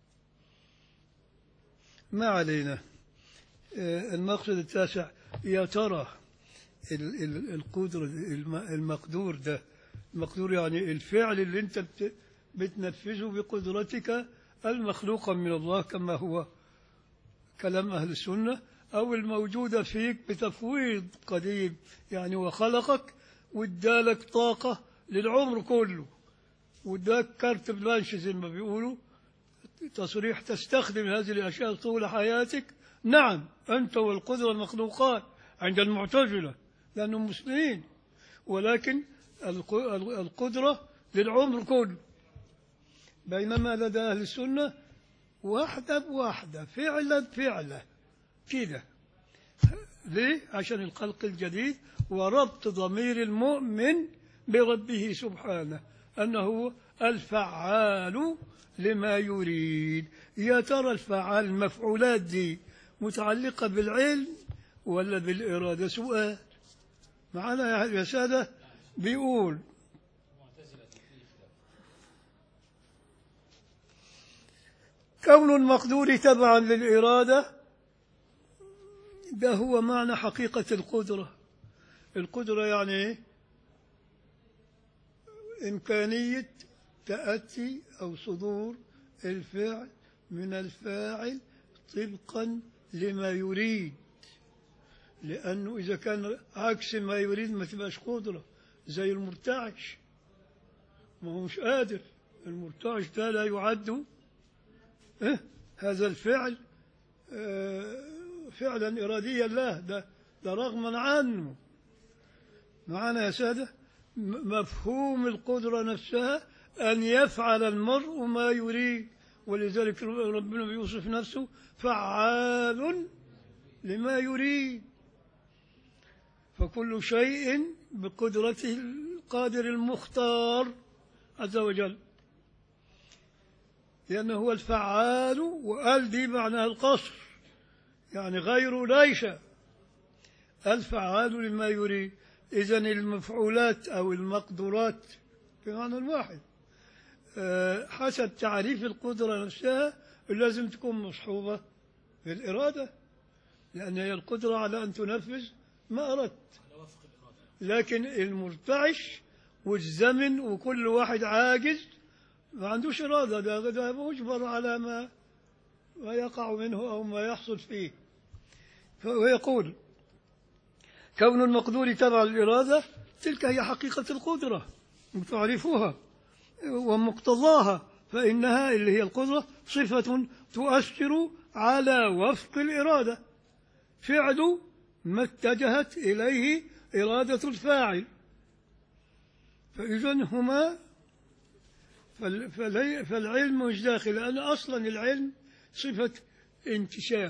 ما علينا آه، المقصد التاسع يا ترى ال- ال- القدرة الم- المقدور ده المقدور يعني الفعل اللي انت بت- بتنفذه بقدرتك المخلوقة من الله كما هو كلام أهل السنة أو الموجودة فيك بتفويض قديم يعني وخلقك وادالك طاقة للعمر كله واداك كارت بلانش زي ما بيقولوا تصريح تستخدم هذه الأشياء طول حياتك نعم أنت والقدرة المخلوقات عند المعتزلة لأنهم مسلمين ولكن الق- القدرة للعمر كله بينما لدى أهل السنة واحدة بواحدة فعلة بفعلة كده ليه؟ عشان الخلق الجديد وربط ضمير المؤمن بربه سبحانه أنه الفعال لما يريد يا ترى الفعال المفعولات دي متعلقة بالعلم ولا بالإرادة سؤال معنا يا سادة بيقول كون المقدور تبعا للإرادة ده هو معنى حقيقة القدرة القدرة يعني إيه؟ إمكانية تأتي أو صدور الفعل من الفاعل طبقا لما يريد لأنه إذا كان عكس ما يريد ما تبقاش قدرة زي المرتعش ما هو مش قادر المرتعش ده لا يعد إيه؟ هذا الفعل آه، فعلا إراديا له ده, ده رغما عنه معنا يا سادة م- مفهوم القدرة نفسها أن يفعل المرء ما يريد ولذلك ربنا بيوصف نفسه فعال لما يريد فكل شيء بقدرته القادر المختار عز وجل لأنه هو الفعال وقال دي معناها القصر يعني غير ليس الفعال لما يريد إذا المفعولات أو المقدورات بمعنى الواحد آه، حسب تعريف القدرة نفسها لازم تكون مصحوبة بالإرادة لأن هي القدرة على أن تنفذ ما أردت لكن المرتعش والزمن وكل واحد عاجز ما عندوش إرادة ده, ده مجبر على ما ما يقع منه أو ما يحصل فيه فهو يقول كون المقدور تبع الإرادة تلك هي حقيقة القدرة تعرفوها ومقتضاها فإنها اللي هي القدرة صفة تؤثر على وفق الإرادة فعل ما اتجهت إليه إرادة الفاعل فإذا هما فال- فالعي- فالعلم مش داخل لأن أصلا العلم صفة انكشاف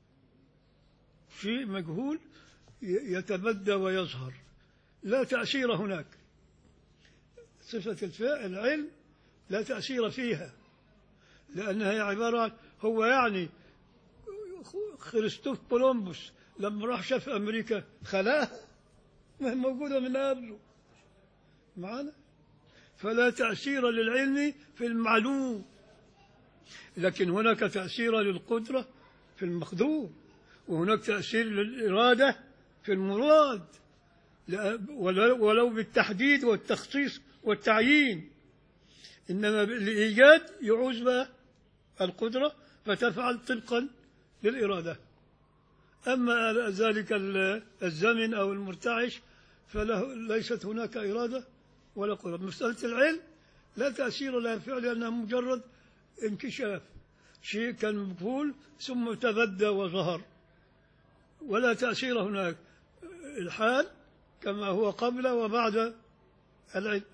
شيء مجهول ي- يتبدى ويظهر لا تأثير هناك صفة الفعل العلم لا تأثير فيها لأنها هي عبارة عن هو يعني خريستوف كولومبوس لما راح شاف أمريكا خلاها ما هي موجودة من قبله معنا فلا تأثير للعلم في المعلوم لكن هناك تأثير للقدرة في المقدور وهناك تأثير للإرادة في المراد لا- ولو ولو بالتحديد والتخصيص والتعيين إنما الإيجاد يعوز بقى القدرة فتفعل طبقا للإرادة أما ذلك ال- الزمن أو المرتعش فله ليست هناك إرادة ولا قدرة مسألة العلم لا تأثير لها فعل لأنها مجرد انكشاف شيء كان مقبول ثم تبدى وظهر ولا تأثير هناك الحال كما هو قبل وبعد العلم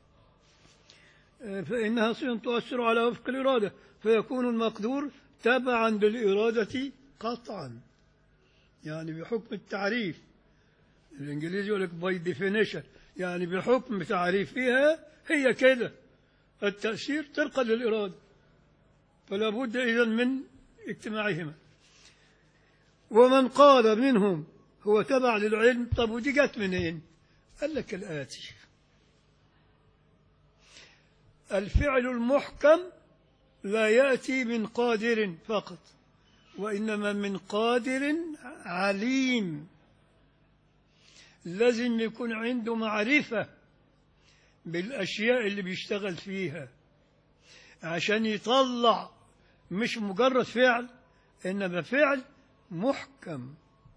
فإنها صفة تؤثر على وفق الإرادة فيكون المقدور تبعا للإرادة قطعا يعني بحكم التعريف الإنجليزي يقول لك by definition يعني بحكم تعريفها هي كده التأثير طبقا للإرادة فلا بد إذن من اجتماعهما ومن قال منهم هو تبع للعلم طب ودي جت منين قال لك الآتي الفعل المحكم لا يأتي من قادر فقط وإنما من قادر عليم لازم يكون عنده معرفة بالأشياء اللي بيشتغل فيها عشان يطلع مش مجرد فعل إنما فعل محكم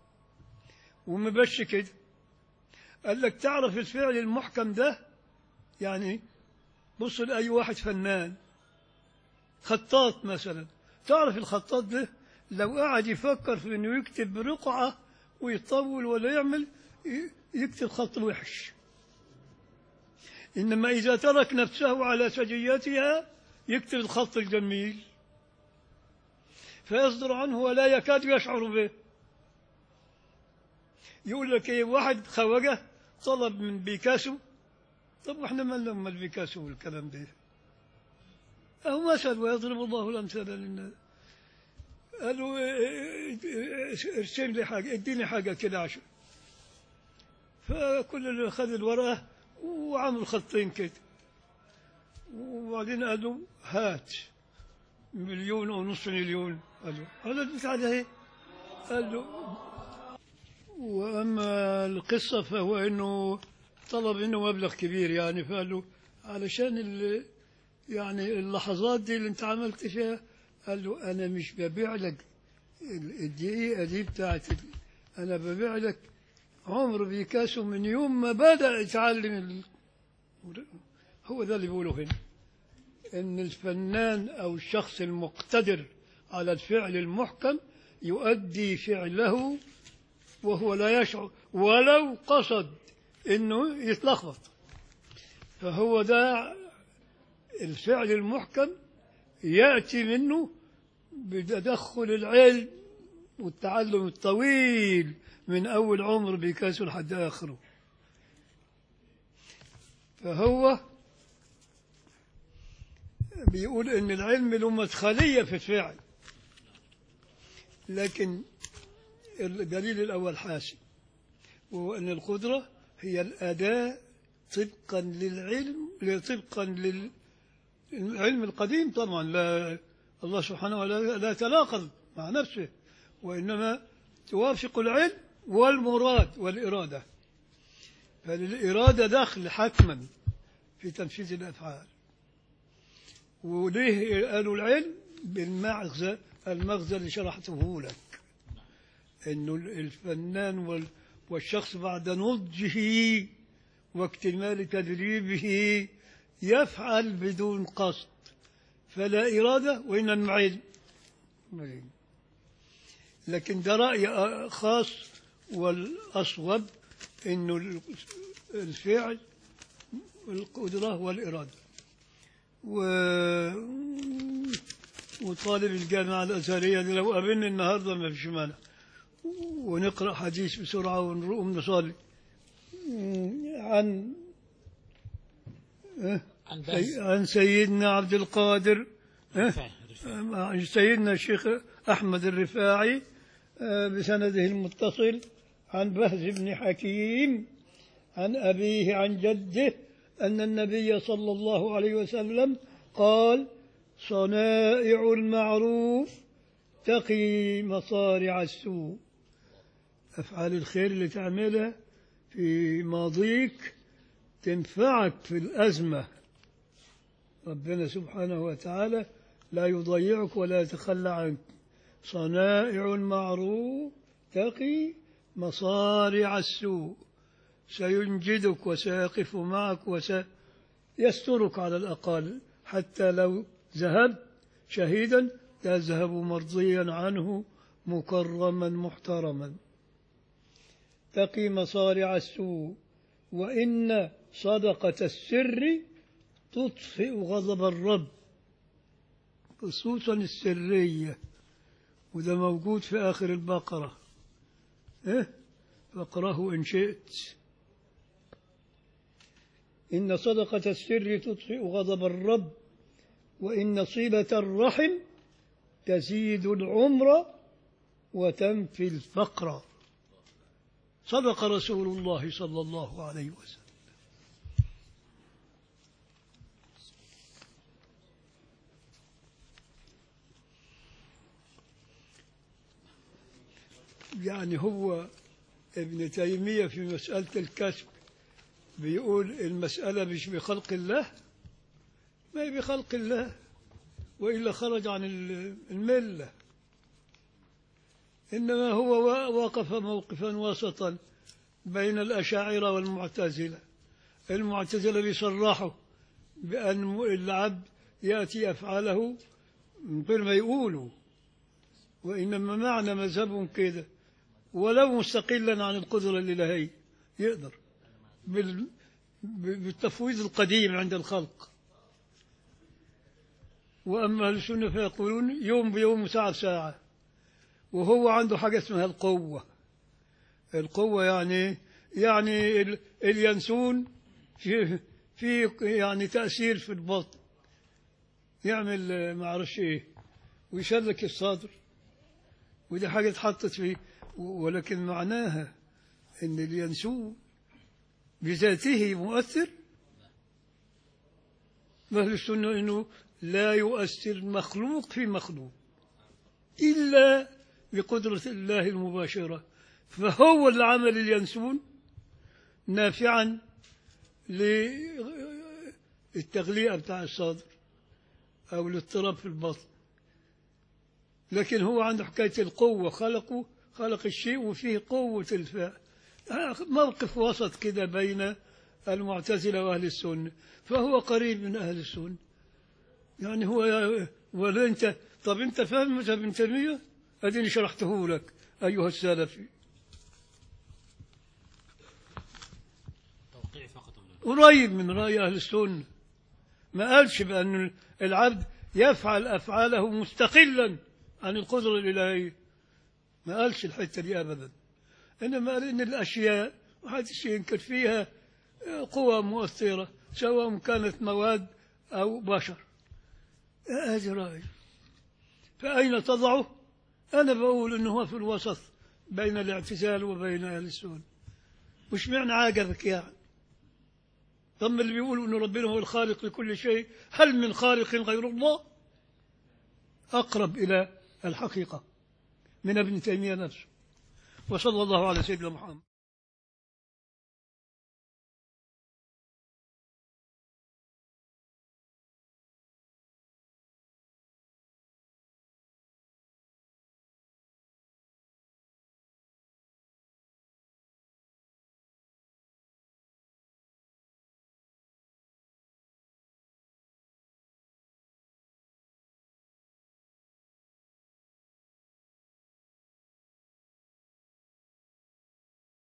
ومبش كده قال لك تعرف الفعل المحكم ده يعني بص لأي واحد فنان خطاط مثلا تعرف الخطاط ده لو قعد يفكر في انه يكتب رقعة ويطول ولا يعمل ي- يكتب خط وحش إنما إذا ترك نفسه على سجيتها يكتب الخط الجميل فيصدر عنه ولا يكاد يشعر به يقول لك ايه واحد خواجه طلب من بيكاسو طب واحنا مالنا من بيكاسو والكلام ده أهو مثل ويضرب الله الأمثال للناس قالوا إيه، إيه، ارسم لي حاجة اديني حاجة كده عشان فكل اللي خذ الورقة وعمل خطين كده وبعدين قالوا هات مليون أو نصف مليون قالوا هذا البتاع ده ايه قال له وأما القصة فهو أنه طلب منه مبلغ كبير يعني فقال له علشان ال يعني اللحظات دي اللي انت عملت فيها قال له أنا مش ببيع لك ال- الدقيقة دي بتاعت ال- أنا ببيع لك عمر بيكاسو من يوم ما بدأ يتعلم ال... هو ده اللي بيقوله هنا إن الفنان أو الشخص المقتدر على الفعل المحكم يؤدي فعله وهو لا يشعر ولو قصد انه يتلخبط فهو ده الفعل المحكم ياتي منه بتدخل العلم والتعلم الطويل من اول عمر بيكاسو لحد اخره فهو بيقول ان العلم له مدخليه في الفعل لكن الدليل الأول حاسم وهو أن القدرة هي الأداة طبقا للعلم طبقا للعلم القديم طبعا لا الله سبحانه وتعالى لا يتناقض مع نفسه وإنما توافق العلم والمراد والإرادة فالإرادة دخل حتما في تنفيذ الأفعال وليه قالوا العلم بالمغزى المغزى اللي شرحته لك انه الفنان وال- والشخص بعد نضجه واكتمال تدريبه يفعل بدون قصد فلا إرادة وإنما علم لكن ده رأي خاص والأصوب إنه الفعل والقدرة والإرادة و... وطالب الجامعة الأزهرية لو قابلني النهاردة ما فيش مانع ونقرأ حديث بسرعة ونقوم نصلي عن إيه؟ عن سي- بهز عن سيدنا عبد القادر إيه؟ رفاعي رفاعي. عن سيدنا الشيخ أحمد الرفاعي آه، بسنده المتصل عن بهز بن حكيم عن أبيه عن جده أن النبي صلى الله عليه وسلم قال صنائع المعروف تقي مصارع السوء أفعال الخير اللي تعملها في ماضيك تنفعك في الأزمة ربنا سبحانه وتعالى لا يضيعك ولا يتخلى عنك صنائع المعروف تقي مصارع السوء سينجدك وسيقف معك وسيسترك على الأقل حتى لو ذهبت شهيدا تذهب مرضيا عنه مكرما محترما تقي مصارع السوء وإن صدقة السر تطفئ غضب الرب خصوصا السرية وده موجود في آخر البقرة إيه؟ فاقرأه إن شئت إن صدقة السر تطفئ غضب الرب وإن صلة الرحم تزيد العمر وتنفي الفقر صدق رسول الله صلى الله عليه وسلم يعني هو ابن تيمية في مسألة الكسب بيقول المسألة مش بخلق الله ما هي بخلق الله وإلا خرج عن ال- الملة إنما هو وا- وقف موقفا وسطا بين الأشاعرة والمعتزلة المعتزلة بيصرحوا بأن العبد يأتي أفعاله من غير ما يقولوا وإنما معنى مذهبهم كده ولو مستقلا عن القدرة الإلهية يقدر بال ب- بالتفويض القديم عند الخلق وأما أهل السنة فيقولون يوم بيوم وساعة بساعة وهو عنده حاجة اسمها القوة القوة يعني يعني ال- اليانسون في في يعني تأثير في البطن يعمل آه، ما اعرفش ايه ويشلك الصدر ودي حاجة اتحطت فيه و- ولكن معناها ان اليانسون بذاته مؤثر أهل السنة أنه لا يؤثر مخلوق في مخلوق إلا بقدرة الله المباشرة فهو اللي عمل اليانسون نافعا للتغلية بتاع الصدر أو الاضطراب في البطن لكن هو عنده حكاية القوة خلقه خلق الشيء وفيه قوة الفعل آه، موقف وسط كده بين المعتزلة وأهل السنة فهو قريب من أهل السنة يعني هو ولا أنت طب أنت فاهم مذهب ابن تيمية؟ أديني شرحته لك أيها السلفي توقيعي فقط يا مولانا. قريب من رأي أهل السنة ما قالش بأن العبد يفعل أفعاله مستقلا عن القدرة الإلهية ما قالش الحتة دي أبدا إنما قال إن الأشياء محدش ينكر فيها قوى مؤثرة سواء كانت مواد أو بشر هذه رأي فأين تضعه أنا بقول إنه هو في الوسط بين الاعتزال وبين أهل السنة مش معنى عجبك يعني ثم اللي بيقولوا أن ربنا هو الخالق لكل شيء هل من خالق غير الله أقرب إلى الحقيقة من ابن تيمية نفسه وصلى الله على سيدنا محمد